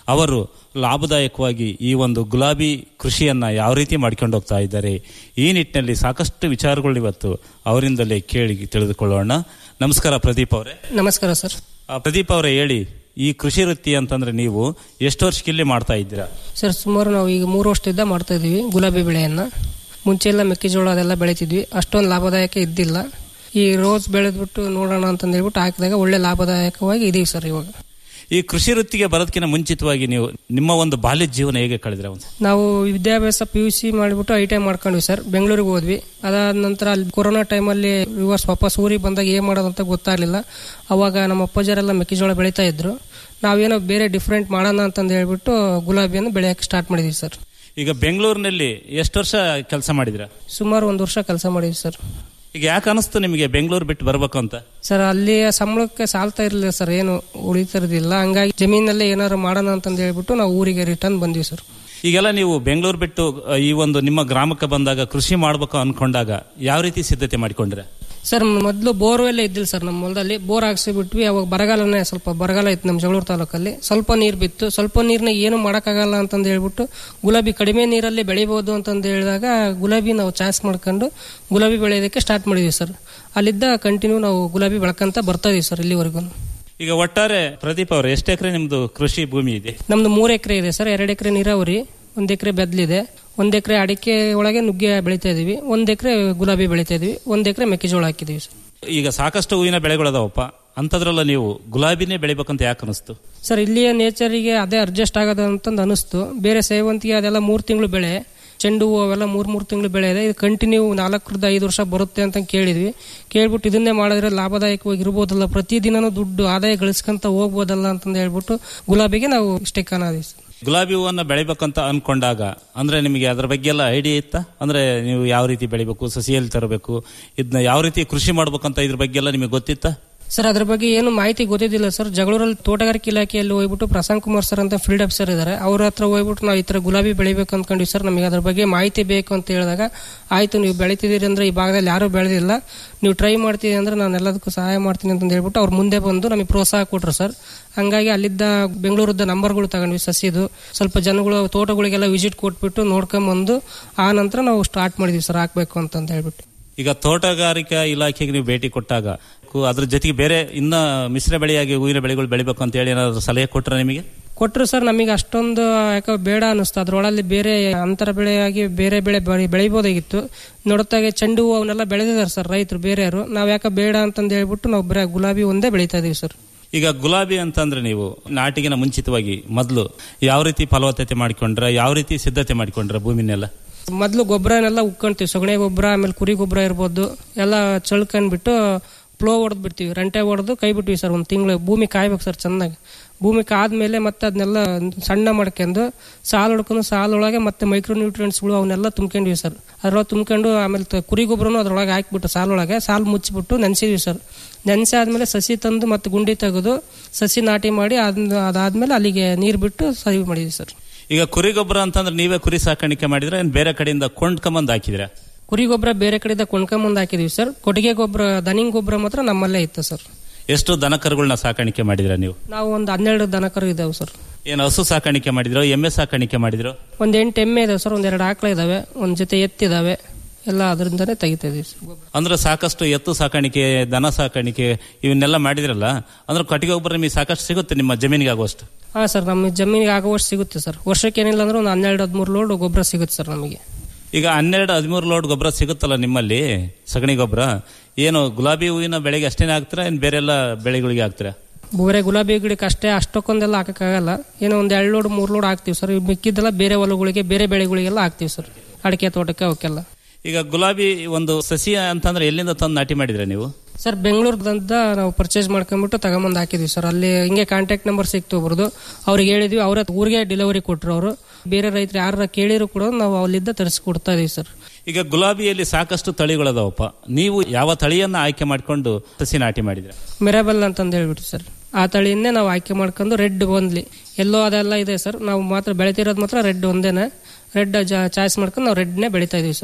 ಅವರು ಲಾಭದಾಯಕವಾಗಿ ಈ ಒಂದು ಗುಲಾಬಿ ಕೃಷಿಯನ್ನ ಯಾವ ರೀತಿ ಮಾಡ್ಕೊಂಡು ಹೋಗ್ತಾ ಇದ್ದಾರೆ ಈ ನಿಟ್ಟಿನಲ್ಲಿ ಸಾಕಷ್ಟು ವಿಚಾರಗಳು ಇವತ್ತು ಅವರಿಂದಲೇ ಕೇಳಿ ತಿಳಿದುಕೊಳ್ಳೋಣ ನಮಸ್ಕಾರ ಪ್ರದೀಪ್ ಅವರೇ ನಮಸ್ಕಾರ ಸರ್ ಆ, ಪ್ರದೀಪ್ ಅವರೇ ಹೇಳಿ ಈ ಕೃಷಿ ವೃತ್ತಿ ಅಂತಂದ್ರೆ ನೀವು ಎಷ್ಟು ವರ್ಷಕ್ಕಿಲ್ಲಿ ಮಾಡ್ತಾ ಇದ್ದೀರಾ ಸರ್ ಸುಮಾರು ನಾವು ಈಗ ಮೂರು ವರ್ಷದಿಂದ ಮಾಡ್ತಾ ಇದೀವಿ ಗುಲಾಬಿ ಬೆಳೆಯನ್ನ ಮುಂಚೆ ಎಲ್ಲ ಮೆಕ್ಕೆಜೋಳ ಅದೆಲ್ಲ ಬೆಳಿತಿದ್ವಿ ಅಷ್ಟೊಂದು ಲಾಭದಾಯಕ ಇದ್ದಿಲ್ಲ ಈ ರೋಸ್ ಬೆಳೆದ್ಬಿಟ್ಟು ನೋಡೋಣ ಅಂತ ಹೇಳ್ಬಿಟ್ಟು ಹಾಕಿದಾಗ ಒಳ್ಳೆ ಲಾಭದಾಯಕವಾಗಿ ಇದೀವಿ ಸರ್ ಇವಾಗ ಈ ಕೃಷಿ ವೃತ್ತಿಗೆ ಬರೋದಕ್ಕಿಂತ ಮುಂಚಿತವಾಗಿ ನೀವು ನಿಮ್ಮ ಒಂದು ಬಾಲ್ಯ ಜೀವನ ಹೇಗೆ ಕಳೆದ್ರೆ ಒಂದು ನಾವು ವಿದ್ಯಾಭ್ಯಾಸ ಪಿ ಯು ಸಿ ಮಾಡಿಬಿಟ್ಟು ಐ ಟಿ ಐ ಮಾಡ್ಕೊಂಡ್ವಿ ಸರ್ ಬೆಂಗಳೂರಿಗೆ ಹೋದ್ವಿ ಅದಾದ ನಂತರ ಅಲ್ಲಿ ಕೊರೋನಾ ಟೈಮಲ್ಲಿ ರಿವರ್ಸ್ ವಾಪಸ್ ಊರಿಗೆ ಬಂದಾಗ ಏನು ಮಾಡೋದಂತ ಗೊತ್ತಾಗಲಿಲ್ಲ ಅವಾಗ ನಮ್ಮ ಅಪ್ಪಾಜರೆಲ್ಲ ಮೆಕ್ಕೆಜೋಳ ಬೆಳೀತಾ ಇದ್ರು ನಾವೇನೋ ಬೇರೆ ಡಿಫ್ರೆಂಟ್ ಮಾಡೋಣ ಅಂತಂದು ಹೇಳ್ಬಿಟ್ಟು ಗುಲಾಬಿಯನ್ನು ಬೆಳೆಯಕ್ಕೆ ಸ್ಟಾರ್ಟ್ ಮಾಡಿದ್ವಿ ಸರ್ ಈಗ ಬೆಂಗಳೂರಿನಲ್ಲಿ ಎಷ್ಟು ವರ್ಷ ಕೆಲಸ ಮಾಡಿದ್ರ ಸುಮಾರು ಒಂದು ವರ್ಷ ಕೆಲಸ ಮಾಡಿದ್ವಿ ಸರ್ ಈಗ ಯಾಕೆ ಅನಿಸ್ತು ನಿಮಗೆ ಬೆಂಗಳೂರು ಬಿಟ್ಟು ಬರ್ಬೇಕು ಅಂತ ಸರ್ ಅಲ್ಲಿ ಸಂಬಳಕ್ಕೆ ಸಾಲ್ತಾ ಇರಲಿಲ್ಲ ಸರ್ ಏನು ಉಳಿತಿರೋದಿಲ್ಲ ಹಂಗಾಗಿ ಜಮೀನಲ್ಲೇ ಏನಾದ್ರು ಮಾಡೋಣ ಅಂತಂದು ಹೇಳ್ಬಿಟ್ಟು ನಾವು ಊರಿಗೆ ರಿಟರ್ನ್ ಬಂದ್ವಿ ಸರ್ ಈಗೆಲ್ಲ ನೀವು ಬೆಂಗಳೂರು ಬಿಟ್ಟು ಅ, ಈ ಒಂದು ನಿಮ್ಮ ಗ್ರಾಮಕ್ಕೆ ಬಂದಾಗ ಕೃಷಿ ಮಾಡ್ಬೇಕು ಅನ್ಕೊಂಡಾಗ ಯಾವ ರೀತಿ ಸಿದ್ಧತೆ ಮಾಡಿಕೊಂಡ್ರೆ ಸರ್ ಮೊದಲು ಬೋರ್ವೆಲ್ ಇದ್ದಿಲ್ಲ ಸರ್ ನಮ್ಮ ಹೊಲದಲ್ಲಿ ಬೋರ್ ಹಾಕ್ಸಿ ಬಿಟ್ವಿ ಅವಾಗ ಬರಗಾಲನೇ ಸ್ವಲ್ಪ ಬರಗಾಲ ಇತ್ತು ನಮ್ಮ ಜಗಳೂರು ತಾಲೂಕಲ್ಲಿ ಸ್ವಲ್ಪ ನೀರು ಬಿತ್ತು ಸ್ವಲ್ಪ ನೀರ್ನ ಏನು ಮಾಡೋಕ್ಕಾಗಲ್ಲ ಅಂತಂದು ಹೇಳ್ಬಿಟ್ಟು ಗುಲಾಬಿ ಕಡಿಮೆ ನೀರಲ್ಲಿ ಬೆಳಿಬೋದು ಅಂತಂದು ಹೇಳಿದಾಗ ಗುಲಾಬಿ ನಾವು ಚಾಯ್ಸ್ ಮಾಡ್ಕೊಂಡು ಗುಲಾಬಿ ಬೆಳೆಯೋದಕ್ಕೆ ಸ್ಟಾರ್ಟ್ ಮಾಡಿದ್ವಿ ಸರ್ ಅಲ್ಲಿದ್ದ ಕಂಟಿನ್ಯೂ ನಾವು ಗುಲಾಬಿ ಬೆಳ್ಕಂತ ಬರ್ತಾ ಇದೀವಿ ಸರ್ ಇಲ್ಲಿವರೆಗೂ ಈಗ ಒಟ್ಟಾರೆ ಪ್ರದೀಪ್ ಅವರು ಎಷ್ಟು ಎಕರೆ ನಿಮ್ದು ಕೃಷಿ ಭೂಮಿ ಇದೆ ನಮ್ದು ಮೂರು ಎಕರೆ ಇದೆ ಸರ್ ಎರಡು ಎಕರೆ ನೀರಾವರಿ ಒಂದು ಎಕರೆ ಬೆದ್ಲಿದೆ ಒಂದು ಎಕರೆ ಅಡಿಕೆ ಒಳಗೆ ನುಗ್ಗೆ ಬೆಳಿತಾ ಇದೀವಿ ಒಂದು ಎಕರೆ ಗುಲಾಬಿ ಬೆಳಿತಾ ಇದೀವಿ ಒಂದು ಎಕರೆ ಮೆಕ್ಕೆಜೋಳ ಹಾಕಿದೀವಿ ಸರ್ ಈಗ ಸಾಕಷ್ಟು ಹೂವಿನ ಬೆಳೆಗಳದಾವಪ್ಪ ಅಂಥದ್ರಲ್ಲ ನೀವು ಗುಲಾಬಿನೇ ಬೆಳಿಬೇಕಂತ ಯಾಕೆ ಅನಿಸ್ತು ಸರ್ ಇಲ್ಲಿಯ ನೇಚರಿಗೆ ಅದೇ ಅಡ್ಜಸ್ಟ್ ಆಗೋದು ಅಂತಂದು ಅನಿಸ್ತು ಬೇರೆ ಸೇವಂತಿಗೆ ಅದೆಲ್ಲ ಮೂರು ತಿಂಗಳು ಬೆಳೆ ಚೆಂಡು ಹೂವು ಅವೆಲ್ಲ ಮೂರು ಮೂರು ತಿಂಗಳು ಬೆಳೆ ಇದೆ ಇದು ಕಂಟಿನ್ಯೂ ನಾಲ್ಕರಿಂದ ಐದು ವರ್ಷ ಬರುತ್ತೆ ಅಂತ ಕೇಳಿದ್ವಿ ಕೇಳ್ಬಿಟ್ಟು ಇದನ್ನೇ ಮಾಡಿದ್ರೆ ಲಾಭದಾಯಕವಾಗಿ ಇರ್ಬೋದಲ್ಲ ಪ್ರತಿದಿನನೂ ದುಡ್ಡು ಆದಾಯ ಗಳಿಸ್ಕೊಂತ ಹೋಗ್ಬೋದಲ್ಲ ಅಂತಂದು ಹೇಳ್ಬಿಟ್ಟು ಗುಲಾಬಿಗೆ ನಾವು ಸ್ಟಿಕ್ ಅನ್ನೋದಿ ಗುಲಾಬಿ ಹೂವನ್ನ ಬೆಳಿಬೇಕಂತ ಅನ್ಕೊಂಡಾಗ ಅಂದ್ರೆ ನಿಮಗೆ ಅದ್ರ ಬಗ್ಗೆ ಎಲ್ಲ ಐಡಿಯಾ ಇತ್ತಾ ಅಂದ್ರೆ ನೀವು ಯಾವ ರೀತಿ ಬೆಳಿಬೇಕು ಸಸಿಯಲ್ಲಿ ತರಬೇಕು ಇದನ್ನ ಯಾವ ರೀತಿ ಕೃಷಿ ಮಾಡ್ಬೇಕಂತ ಇದ್ರ ಬಗ್ಗೆ ಎಲ್ಲ ನಿಮಗೆ ಗೊತ್ತಿತ್ತಾ ಸರ್ ಅದ್ರ ಬಗ್ಗೆ ಏನು ಮಾಹಿತಿ ಗೊತ್ತಿದ್ದಿಲ್ಲ ಸರ್ ಜಗಳೂರಲ್ಲಿ ತೋಟಗಾರಿಕೆ ಇಲಾಖೆಯಲ್ಲಿ ಹೋಗ್ಬಿಟ್ಟು ಪ್ರಶಾಂತ್ ಕುಮಾರ್ ಸರ್ ಅಂತ ಫೀಲ್ಡ್ ಆಫೀಸರ್ ಇದ್ದಾರೆ ಅವ್ರ ಹತ್ರ ಹೋಗ್ಬಿಟ್ಟು ನಾವು ಈ ತರ ಗುಲಾಬಿ ಬೆಳಿಬೇಕು ಅಂದ್ಕೊಂಡ್ವಿ ಸರ್ ನಮಗೆ ಅದ್ರ ಬಗ್ಗೆ ಮಾಹಿತಿ ಬೇಕು ಅಂತ ಹೇಳಿದಾಗ ಆಯ್ತು ನೀವು ಬೆಳಿತಿದ್ದೀರಿ ಅಂದ್ರೆ ಈ ಭಾಗದಲ್ಲಿ ಯಾರು ಬೆಳೆದಿಲ್ಲ ನೀವು ಟ್ರೈ ಮಾಡ್ತೀವಿ ಅಂದ್ರೆ ನಾನು ಎಲ್ಲದಕ್ಕೂ ಸಹಾಯ ಮಾಡ್ತೀನಿ ಅಂತ ಹೇಳ್ಬಿಟ್ಟು ಅವ್ರು ಮುಂದೆ ಬಂದು ನಮಗೆ ಪ್ರೋತ್ಸಾಹ ಕೊಟ್ರು ಸರ್ ಹಂಗಾಗಿ ಅಲ್ಲಿದ್ದ ಬೆಂಗಳೂರದ ನಂಬರ್ಗಳು ತಗೊಂಡ್ವಿ ಸಸಿದು ಸ್ವಲ್ಪ ಜನಗಳು ತೋಟಗಳಿಗೆಲ್ಲ ವಿಸಿಟ್ ಕೊಟ್ಬಿಟ್ಟು ನೋಡ್ಕೊಂಬಂದು ಆ ನಂತರ ನಾವು ಸ್ಟಾರ್ಟ್ ಮಾಡಿದ್ವಿ ಸರ್ ಹಾಕ್ಬೇಕು ಅಂತ ಹೇಳ್ಬಿಟ್ಟು ಈಗ ತೋಟಗಾರಿಕಾ ಇಲಾಖೆಗೆ ನೀವು ಭೇಟಿ ಕೊಟ್ಟಾಗ ಕು- ಅದ್ರ ಜೊತೆಗೆ ಬೇರೆ ಇನ್ನ ಮಿಶ್ರ ಬೆಳೆಯಾಗಿ ಹೂವಿನ ಬೆಳೆಗಳು ಬೆಳಿಬೇಕು ಅಂತ ಹೇಳಿ ಏನಾದ್ರು ಸಲಹೆ ಕೊಟ್ರ ನಿಮಗೆ ಕೊಟ್ಟರು ಸರ್ ನಮಗೆ ಅಷ್ಟೊಂದು ಯಾಕೋ ಬೇಡ ಅನ್ನಿಸ್ತು ಅದ್ರೊಳಲ್ಲಿ ಬೇರೆ ಅಂತರ ಬೆಳೆಯಾಗಿ ಬೇರೆ ಬೆಳೆ ಬೆಳಿ ಬೆಳಿಬೋದಾಗಿತ್ತು ನೋಡುತ್ತಾಗೆ ಚೆಂಡು ಹೂವು ಅವನ್ನೆಲ್ಲ ಬೆಳೆದಿದ್ದಾರೆ ಸರ್ ರೈತರು ಬೇರೆಯವರು ನಾವು ಯಾಕೆ ಬೇಡ ಅಂತಂದು ಹೇಳ್ಬಿಟ್ಟು ನಾವು ಬರೀ ಗುಲಾಬಿ ಒಂದೇ ಬೆಳೀತಾ ಇದೀವಿ ಸರ್ ಈಗ ಗುಲಾಬಿ ಅಂತಂದ್ರೆ ನೀವು ನಾಟಿಗಿನ ಮುಂಚಿತವಾಗಿ ಮೊದಲು ಯಾವ ರೀತಿ ಫಲವತ್ತತೆ ಮಾಡಿಕೊಂಡ್ರ ಯಾವ ರೀತಿ ಸಿದ್ಧತೆ ಮಾಡಿಕೊಂಡ್ರ ಭೂಮಿನೆಲ್ಲ ಮೊದಲು ಗೊಬ್ಬರನೆಲ್ಲ ಉಕ್ಕೊಂತೀವಿ ಸೊಗಣಿ ಗೊಬ್ಬರ ಆಮೇಲೆ ಕುರಿ ಗೊಬ್ಬರ ಇರ್ಬೋದು ಎಲ್ಲ ಚಳ್ಕೊಂಡ್ಬಿಟ್ಟು ಪ್ಲೋ ಹೊಡೆದ್ ಬಿಡ್ತೀವಿ ರಂಟೆ ಹೊಡೆದು ಕೈ ಬಿಟ್ವಿ ಸರ್ ಒಂದು ತಿಂಗಳು ಭೂಮಿ ಕಾಯ್ಬೇಕು ಸರ್ ಚೆನ್ನಾಗಿ ಭೂಮಿ ಕಾದ್ಮೇಲೆ ಮತ್ತೆ ಅದನ್ನೆಲ್ಲ ಸಣ್ಣ ಮಾಡ್ಕೊಂಡು ಸಾಲು ಹೊಡ್ಕೊಂಡು ಸಾಲೊಳಗೆ ಮತ್ತೆ ಮೈಕ್ರೋ ನ್ಯೂಟ್ರಿಯೆಂಟ್ಸ್ಗಳು ಅವನ್ನೆಲ್ಲ ತುಂಬ್ಕೊಂಡ್ವಿ ಸರ್ ಅದ್ರೊಳಗೆ ತುಂಬ್ಕೊಂಡು ಆಮೇಲೆ ತ- ಕುರಿ ಗೊಬ್ಬರನು ಅದ್ರೊಳಗೆ ಹಾಕ್ಬಿಟ್ಟು ಸಾಲೊಳಗೆ ಸಾಲು ಮುಚ್ಚಿಬಿಟ್ಟು ನೆನೆಸಿದ್ವಿ ಸರ್ ನೆನೆಸಿ ಆದ್ಮೇಲೆ ಸಸಿ ತಂದು ಮತ್ತೆ ಗುಂಡಿ ತೆಗೆದು ಸಸಿ ನಾಟಿ ಮಾಡಿ ಅದನ್ನ ಅದಾದ್ಮೇಲೆ ಅಲ್ಲಿಗೆ ನೀರು ಬಿಟ್ಟು ಸರಿ ಮಾಡಿದ್ವಿ ಸರ್ ಈಗ ಕುರಿ ಗೊಬ್ಬರ ಅಂತಂದ್ರೆ ನೀವೇ ಕುರಿ ಸಾಕಾಣಿಕೆ ಮಾಡಿದ್ರೆ ಏನ್ ಬೇರೆ ಕಡೆಯಿಂದ ಕೊಂಡ್ಕೊಂಬಂದ್ ಹಾಕಿದ್ರ ಕುರಿ ಗೊಬ್ಬರ ಬೇರೆ ಕಡೆಯಿಂದ ಕೊಂಡ್ಕೊಂಬಂದು ಹಾಕಿದೀವಿ ಸರ್ ಕೊಟ್ಟಿಗೆ ಗೊಬ್ಬರ ದನಿಂಗ್ ಗೊಬ್ಬರ ಮಾತ್ರ ನಮ್ಮಲ್ಲೇ ಇತ್ತು ಸರ್ ಎಷ್ಟು ದನಕರುಗಳನ್ನ ಸಾಕಾಣಿಕೆ ಮಾಡಿದ್ರ ನೀವು ನಾವು ಒಂದು ಹನ್ನೆರಡು ದನಕರು ಇದಾವೆ ಸರ್ ಏನು ಹಸು ಸಾಕಾಣಿಕೆ ಮಾಡಿದ್ರೋ ಎಮ್ಮೆ ಸಾಕಾಣಿಕೆ ಮಾಡಿದ್ರೋ ಒಂದ್ ಎಂಟು ಎಮ್ಮೆ ಇದಾವೆ ಸರ್ ಒಂದೆರಡು ಆಕಳ ಇದಾವೆ ಒಂದ್ ಜೊತೆ ಎತ್ತಿದಾವೆ ಎಲ್ಲ ಅದರಿಂದನೇ ತೆಗಿತಾ ಇದೀವಿ ಸರ್ ಅಂದ್ರೆ ಸಾಕಷ್ಟು ಎತ್ತು ಸಾಕಾಣಿಕೆ ದನ ಸಾಕಾಣಿಕೆ ಇವನ್ನೆಲ್ಲ ಮಾಡಿದ್ರಲ್ಲ ಅಂದ್ರೆ ಕಟ್ಟಿಗೆ ಗೊಬ್ಬರ ನಿಮಗೆ ಸಾಕಷ್ಟು ಸಿಗುತ್ತೆ ನಿಮ್ಮ ಜಮೀನಿಗೆ ಆಗುವಷ್ಟು ಹಾ ಸರ್ ನಮ್ಮ ಜಮೀನಿಗೆ ಆಗುವಷ್ಟು ಸಿಗುತ್ತೆ ಸರ್ ವರ್ಷಕ್ಕೆ ಏನಿಲ್ಲ ಅಂದ್ರೆ ಒಂದು ಹನ್ನೆರಡು ಹದಿಮೂರು ಲೋಡ್ ಗೊಬ್ಬರ ಸಿಗುತ್ತೆ ಸರ್ ನಮಗೆ ಈಗ ಹನ್ನೆರಡು ಹದಿಮೂರು ಲೋಡ್ ಗೊಬ್ಬರ ಸಿಗುತ್ತಲ್ಲ ನಿಮ್ಮಲ್ಲಿ ಸಗಣಿ ಗೊಬ್ಬರ ಏನು ಗುಲಾಬಿ ಹೂವಿನ ಬೆಳೆಗೆ ಅಷ್ಟೇನೆ ಹಾಕ್ತೀರಾ ಏನು ಬೇರೆ ಎಲ್ಲ ಬೆಳೆಗಳಿಗೆ ಹಾಕ್ತೀರಾ ಬೇರೆ ಗುಲಾಬಿ ಗಿಡಕ್ಕೆ ಅಷ್ಟೇ ಅಷ್ಟಕ್ಕೊಂದೆಲ್ಲ ಹಾಕಕ್ಕಾಗಲ್ಲ ಏನೋ ಒಂದ್ ಎರಡು ಲೋಡ್ ಮೂರು ಲೋಡ್ ಹಾಕ್ತಿವಿ ಸರ್ ಇವ್ ಮಿಕ್ಕಿದ್ದೆಲ್ಲ ಬೇರೆ ಹೊಲಗಳಿಗೆ ಬೇರೆ ಬೆಳೆಗಳಿಗೆಲ್ಲ ಹಾಕ್ತಿವಿ ಸರ್ ಅಡಿಕೆ ತೋಟಕ್ಕೆ ಅವಕ್ಕೆಲ್ಲ ಈಗ ಗುಲಾಬಿ ಒಂದು ಸಸಿ ಅಂತಂದ್ರೆ ಎಲ್ಲಿಂದ ತಂದು ನಾಟಿ ಮಾಡಿದ್ರೆ ನೀವು ಸರ್ ಬೆಂಗಳೂರದಿಂದ ನಾವು ಪರ್ಚೇಸ್ ಮಾಡ್ಕೊಂಡ್ಬಿಟ್ಟು ತಗೊಂಬಂದು ಹಾಕಿದ್ವಿ ಸರ್ ಅಲ್ಲಿ ಹಿಂಗೆ ಕಾಂಟ್ಯಾಕ್ಟ್ ನಂಬರ್ ಸಿಕ್ತು ಒಬ್ರದ್ದು ಅವ್ರಿಗೆ ಹೇಳಿದ್ವಿ ಅವ್ರ ಊರಿಗೆ ಡೆಲಿವರಿ ಕೊಟ್ರು ಅವರು ಬೇರೆ ರೈತರು ಯಾರ ಕೇಳಿದ್ರು ಕೂಡ ನಾವು ಅಲ್ಲಿದ್ದ ತರಿಸ್ಕೊಡ್ತಾ ಇದೀವಿ ಸರ್ ಈಗ ಗುಲಾಬಿಯಲ್ಲಿ ಸಾಕಷ್ಟು ತಳಿಗಳದಾವಪ್ಪ ನೀವು ಯಾವ ತಳಿಯನ್ನ ಆಯ್ಕೆ ಮಾಡ್ಕೊಂಡು ಸಸಿ ನಾಟಿ ಮಾಡಿದ್ರೆ ಮೆರಾಬಲ್ ಅಂತಂದು ಹೇಳ್ಬಿಟ್ಟು ಸರ್ ಆ ತಳಿಯನ್ನೇ ನಾವು ಆಯ್ಕೆ ಮಾಡ್ಕೊಂಡು ರೆಡ್ ಒಂದ್ಲಿ ಎಲ್ಲೋ ಅದೆಲ್ಲ ಇದೆ ಸರ್ ನಾವು ಮಾತ್ರ ಬೆಳಿತಿರೋದು ಮಾತ್ರ ರೆಡ್ ಒಂದೇನೆ ರೆಡ್ ಚಾಯ್ಸ್ ಮಾಡ್ಕೊಂಡು ನಾವು ರೆಡ್ನೇ ಬೆಳಿತಾ ಇದೀವಿ ಸರ್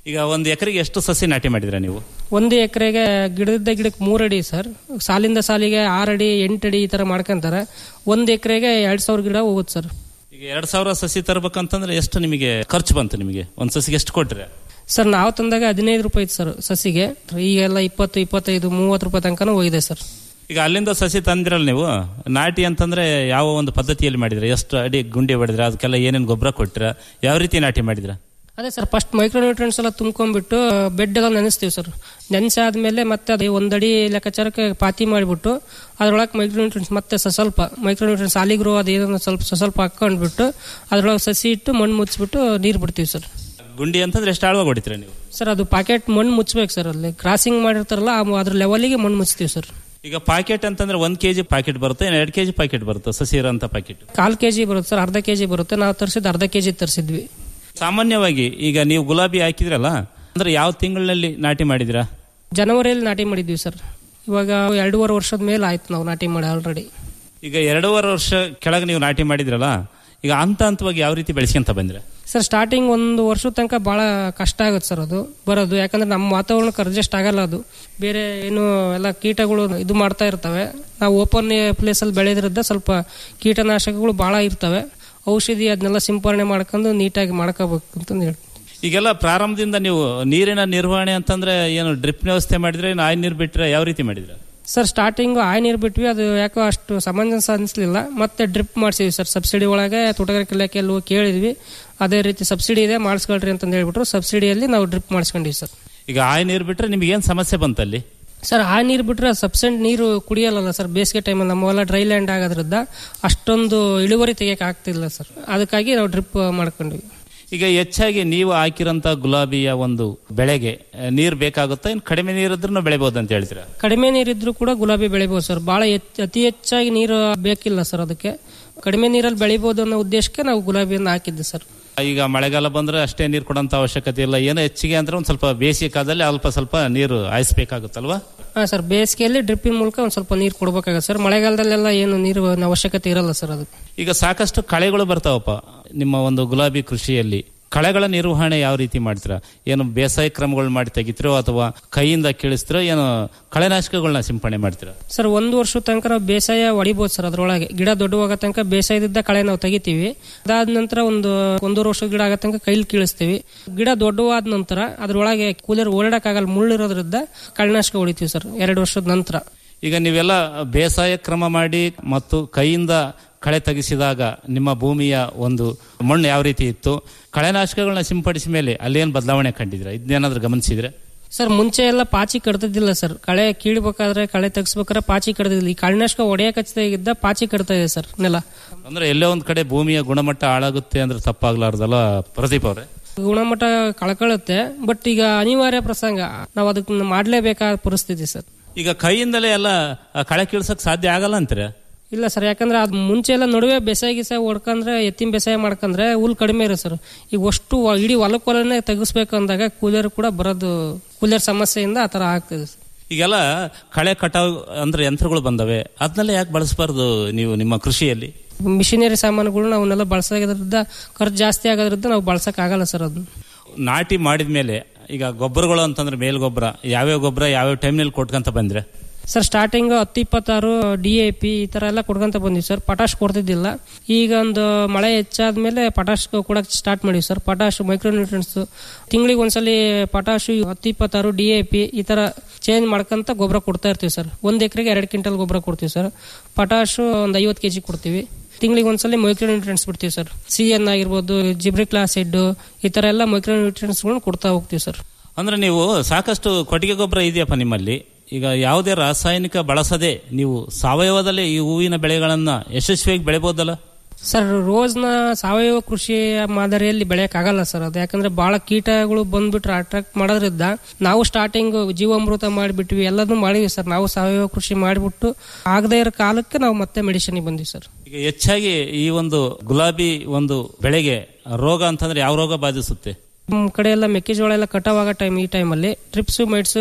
ಈಗ ಒಂದು ಎಕರೆಗೆ ಎಷ್ಟು ಸಸಿ ನಾಟಿ ಮಾಡಿದ್ರ ನೀವು ಒಂದು ಎಕರೆಗೆ ಗಿಡದ ಗಿಡಕ್ಕೆ ಮೂರು ಅಡಿ ಸರ್ ಸಾಲಿಂದ ಸಾಲಿಗೆ ಆರು ಅಡಿ ಎಂಟು ಅಡಿ ಈ ತರ ಮಾಡ್ಕೊಂತಾರೆ ಒಂದು ಎಕರೆಗೆ ಎರಡ್ ಸಾವಿರ ಗಿಡ ಹೋಗುತ್ತೆ ಸರ್ ಈಗ ಎರಡ್ ಸಾವಿರ ಸಸಿ ತರಬೇಕಂತಂದ್ರೆ ಎಷ್ಟು ನಿಮಗೆ ಖರ್ಚು ಬಂತು ನಿಮಗೆ ಒಂದು ಸಸಿಗೆ ಎಷ್ಟು ಕೊಟ್ರೆ ಸರ್ ನಾವು ತಂದಾಗ ಹದಿನೈದು ರೂಪಾಯಿ ಇತ್ತು ಸರ್ ಸಸಿಗೆ ಈಗೆಲ್ಲ ಇಪ್ಪತ್ತು ಇಪ್ಪತ್ತೈದು ಮೂವತ್ತು ರೂಪಾಯಿ ತನಕನೂ ಹೋಗಿದೆ ಸರ್ ಈಗ ಅಲ್ಲಿಂದ ಸಸಿ ತಂದಿರಲ್ಲ ನೀವು ನಾಟಿ ಅಂತಂದ್ರೆ ಯಾವ ಒಂದು ಪದ್ಧತಿಯಲ್ಲಿ ಮಾಡಿದ್ರೆ ಎಷ್ಟು ಅಡಿ ಗುಂಡಿ ಹೊಡೆದ್ರೆ ಅದಕ್ಕೆಲ್ಲ ಏನೇನು ಗೊಬ್ಬರ ಕೊಟ್ಟಿರ ಯಾವ ರೀತಿ ನಾಟಿ ಮಾಡಿದ್ರ ಅದೇ ಸರ್ ಫಸ್ಟ್ ಮೈಕ್ರೋನ್ಯೂಟ್ರೆಂಟ್ಸ್ ಎಲ್ಲ ತುಂಬ್ಕೊಂಡ್ಬಿಟ್ಟು ಬೆಡ್ ಎಲ್ಲ ನೆನೆಸ್ತೀವಿ ಸರ್ ನೆನೆಸಿ ಆದ್ಮೇಲೆ ಮತ್ತೆ ಅದು ಒಂದಡಿ ಲೆಕ್ಕಾಚಾರಕ್ಕೆ ಪಾತಿ ಮಾಡಿಬಿಟ್ಟು ಅದ್ರೊಳಗೆ ಮೈಕ್ರೋನ್ಯೂಟ್ರೆಂಟ್ಸ್ ಮತ್ತೆ ಸ ಸ್ವಲ್ಪ ಮೈಕ್ರೋನ್ಯೂಟ್ರೆಂಟ್ಸ್ ಆಲಿಗ್ರೋ ಅದು ಏನೋ ಸ್ವಲ್ಪ ಸ ಸ್ವಲ್ಪ ಹಾಕೊಂಡ್ಬಿಟ್ಟು ಅದ್ರೊಳಗೆ ಸಸಿ ಇಟ್ಟು ಮಣ್ಣು ಮುಚ್ಚಿಬಿಟ್ಟು ನೀರು ಬಿಡ್ತೀವಿ ಸರ್ ಗುಂಡಿ ಅಂತಂದ್ರೆ ಎಷ್ಟು ಆಳವಾಗಿ ಹೊಡಿತೀರ ನೀವು ಸರ್ ಅದು ಪಾಕೆಟ್ ಮಣ್ಣು ಮುಚ್ಚಬೇಕು ಸರ್ ಅಲ್ಲಿ ಕ್ರಾಸಿಂಗ್ ಮಾಡಿರ್ತಾರಲ್ಲ ಆ- ಅದ್ರ ಲೆವೆಲಿಗೆ ಮಣ್ಣು ಮುಚ್ತೀವಿ ಸರ್ ಈಗ ಪಾಕೆಟ್ ಅಂತಂದ್ರೆ ಒಂದ್ ಕೆಜಿ ಪಾಕೆಟ್ ಬರುತ್ತೆ ಎರಡು ಕೆಜಿ ಪಾಕೆಟ್ ಬರುತ್ತೆ ಸಸಿ ಇರೋಂಥ ಪಾಕೆಟ್ ಕಾಲ್ ಕೆಜಿ ಬರುತ್ತೆ ಸರ್ ಅರ್ಧ ಕೆಜಿ ಬರುತ್ತೆ ನಾವು ತರಿಸಿದ್ದು ಅರ್ಧ ಕೆಜಿ ತರಿಸಿದ್ವಿ ಸಾಮಾನ್ಯವಾಗಿ ಈಗ ನೀವು ಗುಲಾಬಿ ಹಾಕಿದ್ರಲ್ಲ ಅಂದ್ರೆ ಯಾವ ತಿಂಗಳಿನಲ್ಲಿ ನಾಟಿ ಮಾಡಿದಿರಾ ಜನವರಿಯಲ್ಲಿ ನಾಟಿ ಮಾಡಿದ್ವಿ ಸರ್ ಇವಾಗ ಎರಡೂವರೆ ವರ್ಷದ ಮೇಲೆ ಆಯ್ತು ನಾವು ನಾಟಿ ಮಾಡಿ ಆಲ್ರೆಡಿ ಈಗ ಎರಡೂವರೆ ವರ್ಷ ಕೆಳಗೆ ನೀವು ನಾಟಿ ಮಾಡಿದ್ರಲ್ಲ ಈಗ ಹಂತ ಹಂತವಾಗಿ ಯಾವ ರೀತಿ ಬೆಳೆಸ್ಕೊಂತ ಬಂದ್ರೆ ಸರ್ ಸ್ಟಾರ್ಟಿಂಗ್ ಒಂದು ವರ್ಷದ ತನಕ ಬಹಳ ಕಷ್ಟ ಆಗುತ್ತೆ ಸರ್ ಅದು ಬರೋದು ಯಾಕಂದ್ರೆ ನಮ್ಮ ವಾತಾವರಣಕ್ಕೆ ಅಡ್ಜಸ್ಟ್ ಆಗಲ್ಲ ಅದು ಬೇರೆ ಏನು ಎಲ್ಲ ಕೀಟಗಳು ಇದು ಮಾಡ್ತಾ ಇರ್ತವೆ ನಾವು ಓಪನ್ ಪ್ಲೇಸಲ್ಲಿ ಬೆಳೆದ್ರಿಂದ ಸ್ವಲ್ಪ ಕೀಟನಾಶಕಗಳು ಬಹಳ ಇರ್ತವೆ ಔಷಧಿ ಅದನ್ನೆಲ್ಲ ಸಿಂಪರಣೆ ಮಾಡ್ಕೊಂಡು ನೀಟಾಗಿ ಮಾಡ್ಕೋಬೇಕು ಅಂತಂದು ಹೇಳಿ ಈಗೆಲ್ಲ ಪ್ರಾರಂಭದಿಂದ ನೀವು ನೀರಿನ ನಿರ್ವಹಣೆ ಅಂತಂದ್ರೆ ಏನು ಡ್ರಿಪ್ ವ್ಯವಸ್ಥೆ ಮಾಡಿದ್ರೆ ಏನು ಆಯ್ ನೀರು ಬಿಟ್ರೆ ಯಾವ ರೀತಿ ಮಾಡಿದ್ರೆ ಸರ್ ಸ್ಟಾರ್ಟಿಂಗ್ ಆಯ್ ನೀರು ಬಿಟ್ವಿ ಅದು ಯಾಕೋ ಅಷ್ಟು ಸಮಂಜಸ ಅನಿಸ್ಲಿಲ್ಲ ಮತ್ತೆ ಡ್ರಿಪ್ ಮಾಡಿಸಿದ್ವಿ ಸರ್ ಸಬ್ಸಿಡಿ ಒಳಗೆ ತೋಟಗಾರಿಕೆ ಇಲಾಖೆಯಲ್ಲಿ ಹೋಗಿ ಕೇಳಿದ್ವಿ ಅದೇ ರೀತಿ ಸಬ್ಸಿಡಿ ಇದೆ ಮಾಡಿಸ್ಕೊಳ್ರಿ ಅಂತ ಹೇಳ್ಬಿಟ್ರು ಸಬ್ಸಿಡಿಯಲ್ಲಿ ನಾವು ಡ್ರಿಪ್ ಮಾಡಿಸ್ಕೊಂಡಿವಿ ಸರ್ ಈಗ ಆಯ್ ನೀರು ಬಿಟ್ರೆ ನಿಮ್ಗೆ ಏನ್ ಸಮಸ್ಯೆ ಬಂತಲ್ಲಿ ಸರ್ ಆ ನೀರು ಬಿಟ್ರೆ ಸಬ್ಸೆಂಟ್ ನೀರು ಕುಡಿಯಲ್ಲ ಸರ್ ಬೇಸಿಗೆ ಟೈಮಲ್ಲಿ ನಮ್ಮೆಲ್ಲ ಡ್ರೈ ಲ್ಯಾಂಡ್ ಆಗೋದ್ರಿಂದ ಅಷ್ಟೊಂದು ಇಳುವರಿ ತೆಗಿಯಕ್ಕೆ ಆಗ್ತಿಲ್ಲ ಸರ್ ಅದಕ್ಕಾಗಿ ನಾವು ಡ್ರಿಪ್ ಮಾಡ್ಕೊಂಡ್ವಿ ಈಗ ಹೆಚ್ಚಾಗಿ ನೀವು ಹಾಕಿರಂತ ಗುಲಾಬಿಯ ಒಂದು ಬೆಳೆಗೆ ನೀರು ಬೇಕಾಗುತ್ತಾ ಇನ್ನು ಕಡಿಮೆ ನೀರಿದ್ರೂ ಬೆಳಿಬಹುದು ಅಂತ ಹೇಳ್ತೀರಾ ಕಡಿಮೆ ನೀರಿದ್ರು ಕೂಡ ಗುಲಾಬಿ ಬೆಳಿಬೋದು ಸರ್ ಬಹಳ ಹೆಚ್ಚ್- ಅತಿ ಹೆಚ್ಚಾಗಿ ನೀರು ಬೇಕಿಲ್ಲ ಸರ್ ಅದಕ್ಕೆ ಕಡಿಮೆ ನೀರಲ್ಲಿ ಬೆಳಿಬೋದು ಅನ್ನೋ ಉದ್ದೇಶಕ್ಕೆ ನಾವು ಗುಲಾಬಿಯನ್ನು ಹಾಕಿದ್ದೆ ಸರ್ ಈಗ ಮಳೆಗಾಲ ಬಂದ್ರೆ ಅಷ್ಟೇ ನೀರು ಕೊಡೋಂತ ಅವಶ್ಯಕತೆ ಇಲ್ಲ ಏನೋ ಹೆಚ್ಚಿಗೆ ಅಂದ್ರೆ ಒಂದ್ ಸ್ವಲ್ಪ ಬೇಸಿಗೆ ಕಾಲದಲ್ಲಿ ಅಲ್ಪ ಸ್ವಲ್ಪ ನೀರು ಹಾಯಿಸ್ಬೇಕಾಗುತ್ತಲ್ವಾ ಹಾ ಸರ್ ಬೇಸಿಗೆಯಲ್ಲಿ ಡ್ರಿಪ್ಪಿನ ಮೂಲಕ ಒಂದು ಸ್ವಲ್ಪ ನೀರು ಕೊಡ್ಬೇಕಾಗುತ್ತೆ ಸರ್ ಮಳೆಗಾಲದಲ್ಲೆಲ್ಲ ಏನು ನೀರು ಅವಶ್ಯಕತೆ ಇರಲ್ಲ ಸರ್ ಅದಕ್ಕೆ ಈಗ ಸಾಕಷ್ಟು ಕಳೆಗಳು ಬರ್ತಾವಪ್ಪ ನಿಮ್ಮ ಒಂದು ಗುಲಾಬಿ ಕೃಷಿಯಲ್ಲಿ ಕಳೆಗಳ ನಿರ್ವಹಣೆ ಯಾವ ರೀತಿ ಮಾಡ್ತೀರಾ ಏನು ಬೇಸಾಯ ಕ್ರಮಗಳು ಮಾಡಿ ತೆಗಿತೀರೋ ಅಥವಾ ಕೈಯಿಂದ ಕೀಳಿಸ್ತಿರೋ ಏನು ಕಳೆನಾಶಕಗಳನ್ನ ಸಿಂಪಡಣೆ ಮಾಡ್ತೀರಾ ಸರ್ ಒಂದು ವರ್ಷದ ತನಕ ನಾವು ಬೇಸಾಯ ಹೊಡಿಬೋದು ಸರ್ ಅದ್ರೊಳಗೆ ಗಿಡ ದೊಡ್ಡವಾಗ ತನಕ ಬೇಸಾಯದಿದ್ದ ಕಳೆ ನಾವು ತೆಗಿತೀವಿ ಅದಾದ ನಂತರ ಒಂದು ಒಂದೂವರೆ ವರ್ಷದ ಗಿಡ ಆಗೋ ತನಕ ಕೈಲಿ ಕೀಳಿಸ್ತೀವಿ ಗಿಡ ದೊಡ್ಡವಾದ ನಂತರ ಅದ್ರೊಳಗೆ ಕೂಲರ್ ಓಡಾಡಕ್ಕಾಗಲ್ಲ ಮುಳ್ಳಿರೋದ್ರಿಂದ ಕಳೆನಾಶಕ ಹೊಡಿತೀವಿ ಸರ್ ಎರಡು ವರ್ಷದ ನಂತರ ಈಗ ನೀವೆಲ್ಲ ಬೇಸಾಯ ಕ್ರಮ ಮಾಡಿ ಮತ್ತು ಕೈಯಿಂದ ಕಳೆ ತೆಗೆಸಿದಾಗ ನಿಮ್ಮ ಭೂಮಿಯ ಒಂದು ಮಣ್ಣು ಯಾವ ರೀತಿ ಇತ್ತು ಕಳೆನಾಶಕಗಳನ್ನ ಸಿಂಪಡಿಸಿದ ಮೇಲೆ ಅಲ್ಲೇನು ಬದಲಾವಣೆ ಕಂಡಿದ್ರ ಇದನ್ನೇನಾದ್ರೂ ಗಮನಿಸಿದ್ರೆ ಸರ್ ಮುಂಚೆ ಎಲ್ಲ ಪಾಚಿ ಕಡ್ತಿದ್ದಿಲ್ಲ ಸರ್ ಕಳೆ ಕೀಳ್ಬೇಕಾದ್ರೆ ಕಳೆ ತೆಗಿಸ್ಬೇಕಾದ್ರೆ ಪಾಚಿ ಕಡ್ದಿಲ್ಲ ಈ ಕಳೆನಾಶಕ ಹೊಡೆಯಕ್ಕೆ ಹಚ್ಚಿದಾಗಿದ್ದ ಪಾಚಿ ಕಡ್ತಾ ಇದೆ ಸರ್ ನೆಲ ಅಂದ್ರೆ ಎಲ್ಲೋ ಒಂದ್ ಕಡೆ ಭೂಮಿಯ ಗುಣಮಟ್ಟ ಹಾಳಾಗುತ್ತೆ ಅಂದ್ರೆ ತಪ್ಪಾಗ್ಲಾರ್ದಲ್ಲ ಪ್ರದೀಪ್ ಅವ್ರೆ ಗುಣಮಟ್ಟ ಕಳ್ಕೊಳ್ಳುತ್ತೆ ಬಟ್ ಈಗ ಅನಿವಾರ್ಯ ಪ್ರಸಂಗ ನಾವು ಅದಕ್ಕೆ ಮಾಡಲೇಬೇಕಾದ ಪರಿಸ್ಥಿತಿ ಸರ್ ಈಗ ಕೈಯಿಂದಲೇ ಎಲ್ಲ ಆ ಕಳೆ ಕೀಳ್ಸಕ್ ಸಾಧ್ಯ ಆಗಲ್ಲ ಅಂತೀರ ಇಲ್ಲ ಸರ್ ಯಾಕಂದ್ರೆ ಅದು ಮುಂಚೆ ಎಲ್ಲ ನಡುವೆ ಬೇಸಾಯ ಗಿಸಾಯ ಹೊಡ್ಕಂದ್ರೆ ಎತ್ತಿನ ಬೇಸಾಯ ಮಾಡ್ಕಂದ್ರೆ ಹುಲ್ ಕಡಿಮೆ ಇರೋ ಸರ್ ಈಗ ಅಷ್ಟು ವ- ಇಡೀ ಹೊಲಕ್ಕೆ ಹೊಲನೇ ತೆಗಿಸ್ಬೇಕು ಅಂದಾಗ ಕೂಲರ್ ಕೂಡ ಬರೋದು ಕೂಲರ್ ಸಮಸ್ಯೆಯಿಂದ ಆ ಥರ ಆಗ್ತಿದೆ ಸರ್ ಈಗೆಲ್ಲ ಕಳೆ ಕಟಾವ್ ಅಂದ್ರೆ ಯಂತ್ರಗಳು ಬಂದವೆ ಅದನ್ನೆಲ್ಲ ಯಾಕೆ ಬಳಸಬಾರ್ದು ನೀವು ನಿಮ್ಮ ಕೃಷಿಯಲ್ಲಿ ಮಿಷಿನರಿ ಸಾಮಾನುಗಳು ಅವನ್ನೆಲ್ಲ ಬಳಸೋದ್ರಿಂದ ಖರ್ಚು ಜಾಸ್ತಿ ಆಗೋದ್ರಿಂದ ನಾವು ಬಳಸಕ್ ಆಗಲ್ಲ ಸರ್ ಅದನ್ನ ನಾಟಿ ಮಾಡಿದ ಮೇಲೆ ಈಗ ಗೊಬ್ಬರಗಳು ಅಂತಂದ್ರೆ ಮೇಲ್ ಗೊಬ್ಬರ ಯಾವ್ಯಾವ ಗೊಬ್ಬರ ಯಾವ್ಯಾವ ಟೈಮ್ನಲ್ಲಿ ಕೊಟ್ಕೊಂತ ಬಂದ್ರೆ ಸರ್ ಸ್ಟಾರ್ಟಿಂಗ್ ಹತ್ತು ಇಪ್ಪತ್ತಾರು ಡಿ ಎ ಪಿ ಈ ತರ ಎಲ್ಲ ಕೊಡ್ಕೊಂತ ಬಂದ್ವಿ ಸರ್ ಪಟಾಶ್ ಕೊಡ್ತಿದ್ದಿಲ್ಲ ಈಗ ಒಂದು ಮಳೆ ಹೆಚ್ಚಾದ್ಮೇಲೆ ಪಟಾಶ್ ಕೊಡಕ್ ಸ್ಟಾರ್ಟ್ ಮಾಡಿವಿ ಸರ್ ಪಟಾಶ್ ಮೈಕ್ರೋನ್ಯೂಟ್ರೆಂಟ್ಸ್ ತಿಂಗಳಿಗೆ ಒಂದ್ಸಲಿ ಪಟಾಶ್ ಹತ್ತು ಇಪ್ಪತ್ತಾರು ಡಿ ಎ ಪಿ ಈ ತರ ಚೇಂಜ್ ಮಾಡ್ಕೊಂತ ಗೊಬ್ಬರ ಕೊಡ್ತಾ ಇರ್ತೀವಿ ಸರ್ ಒಂದ್ ಎಕರೆಗೆ ಎರಡು ಕ್ವಿಂಟಲ್ ಗೊಬ್ಬರ ಕೊಡ್ತೀವಿ ಸರ್ ಪಟಾಶ್ ಒಂದು ಐವತ್ತು ಕೆಜಿ ಕೊಡ್ತೀವಿ ತಿಂಗಳಿಗೆ ಒಂದ್ಸಲಿ ಮೈಕ್ರೋನ್ಯೂಟ್ರೆಂಟ್ಸ್ ಬಿಡ್ತೀವಿ ಸರ್ ಸಿ ಎನ್ ಆಗಿರ್ಬೋದು ಜಿಬ್ರಿಕ್ ಆಸಿಡ್ ಈ ತರ ಎಲ್ಲ ಮೈಕ್ರೋನ್ಯೂಟ್ರೆಂಟ್ಸ್ಗಳನ್ನ ಕೊಡ್ತಾ ಹೋಗ್ತೀವಿ ಸರ್ ಅಂದ್ರೆ ನೀವು ಸಾಕಷ್ಟು ಕೊಟ್ಟಿಗೆ ಗೊಬ್ಬರ ಇದೆಯಪ್ಪ ನಿಮ್ಮಲ್ಲಿ ಈಗ ಯಾವುದೇ ರಾಸಾಯನಿಕ ಬಳಸದೆ ನೀವು ಸಾವಯವದಲ್ಲೇ ಈ ಹೂವಿನ ಬೆಳೆಗಳನ್ನ ಯಶಸ್ವಿಯಾಗಿ ಬೆಳೆಬಹುದಲ್ಲ ಸರ್ ರೋಸ್ನ ಸಾವಯವ ಕೃಷಿ ಮಾದರಿಯಲ್ಲಿ ಬೆಳೆಯಕ್ ಆಗಲ್ಲ ಸರ್ ಅದು ಯಾಕಂದ್ರೆ ಬಹಳ ಕೀಟಗಳು ಬಂದ್ಬಿಟ್ರೆ ಅಟ್ರಾಕ್ಟ್ ಮಾಡೋದ್ರಿಂದ ನಾವು ಸ್ಟಾರ್ಟಿಂಗ್ ಜೀವಾಮೃತ ಮಾಡಿಬಿಟ್ವಿ ಎಲ್ಲದನ್ನೂ ಮಾಡಿದ್ವಿ ಸರ್ ನಾವು ಸಾವಯವ ಕೃಷಿ ಮಾಡಿಬಿಟ್ಟು ಆಗದೇ ಇರೋ ಕಾಲಕ್ಕೆ ನಾವು ಮತ್ತೆ ಮೆಡಿಸಿನ್ ಬಂದ್ವಿ ಸರ್ ಈಗ ಹೆಚ್ಚಾಗಿ ಈ ಒಂದು ಗುಲಾಬಿ ಒಂದು ಬೆಳೆಗೆ ರೋಗ ಅಂತಂದ್ರೆ ಯಾವ ರೋಗ ಬಾಧಿಸುತ್ತೆ ನಮ್ಮ ಕಡೆ ಎಲ್ಲ ಮೆಕ್ಕೆಜೋಳ ಎಲ್ಲ ಕಟಾವ್ ಆಗೋ ಟೈಮ್ ಈ ಟೈಮಲ್ಲಿ ಟ್ರಿಪ್ಸ್ ಮೈಟ್ಸ್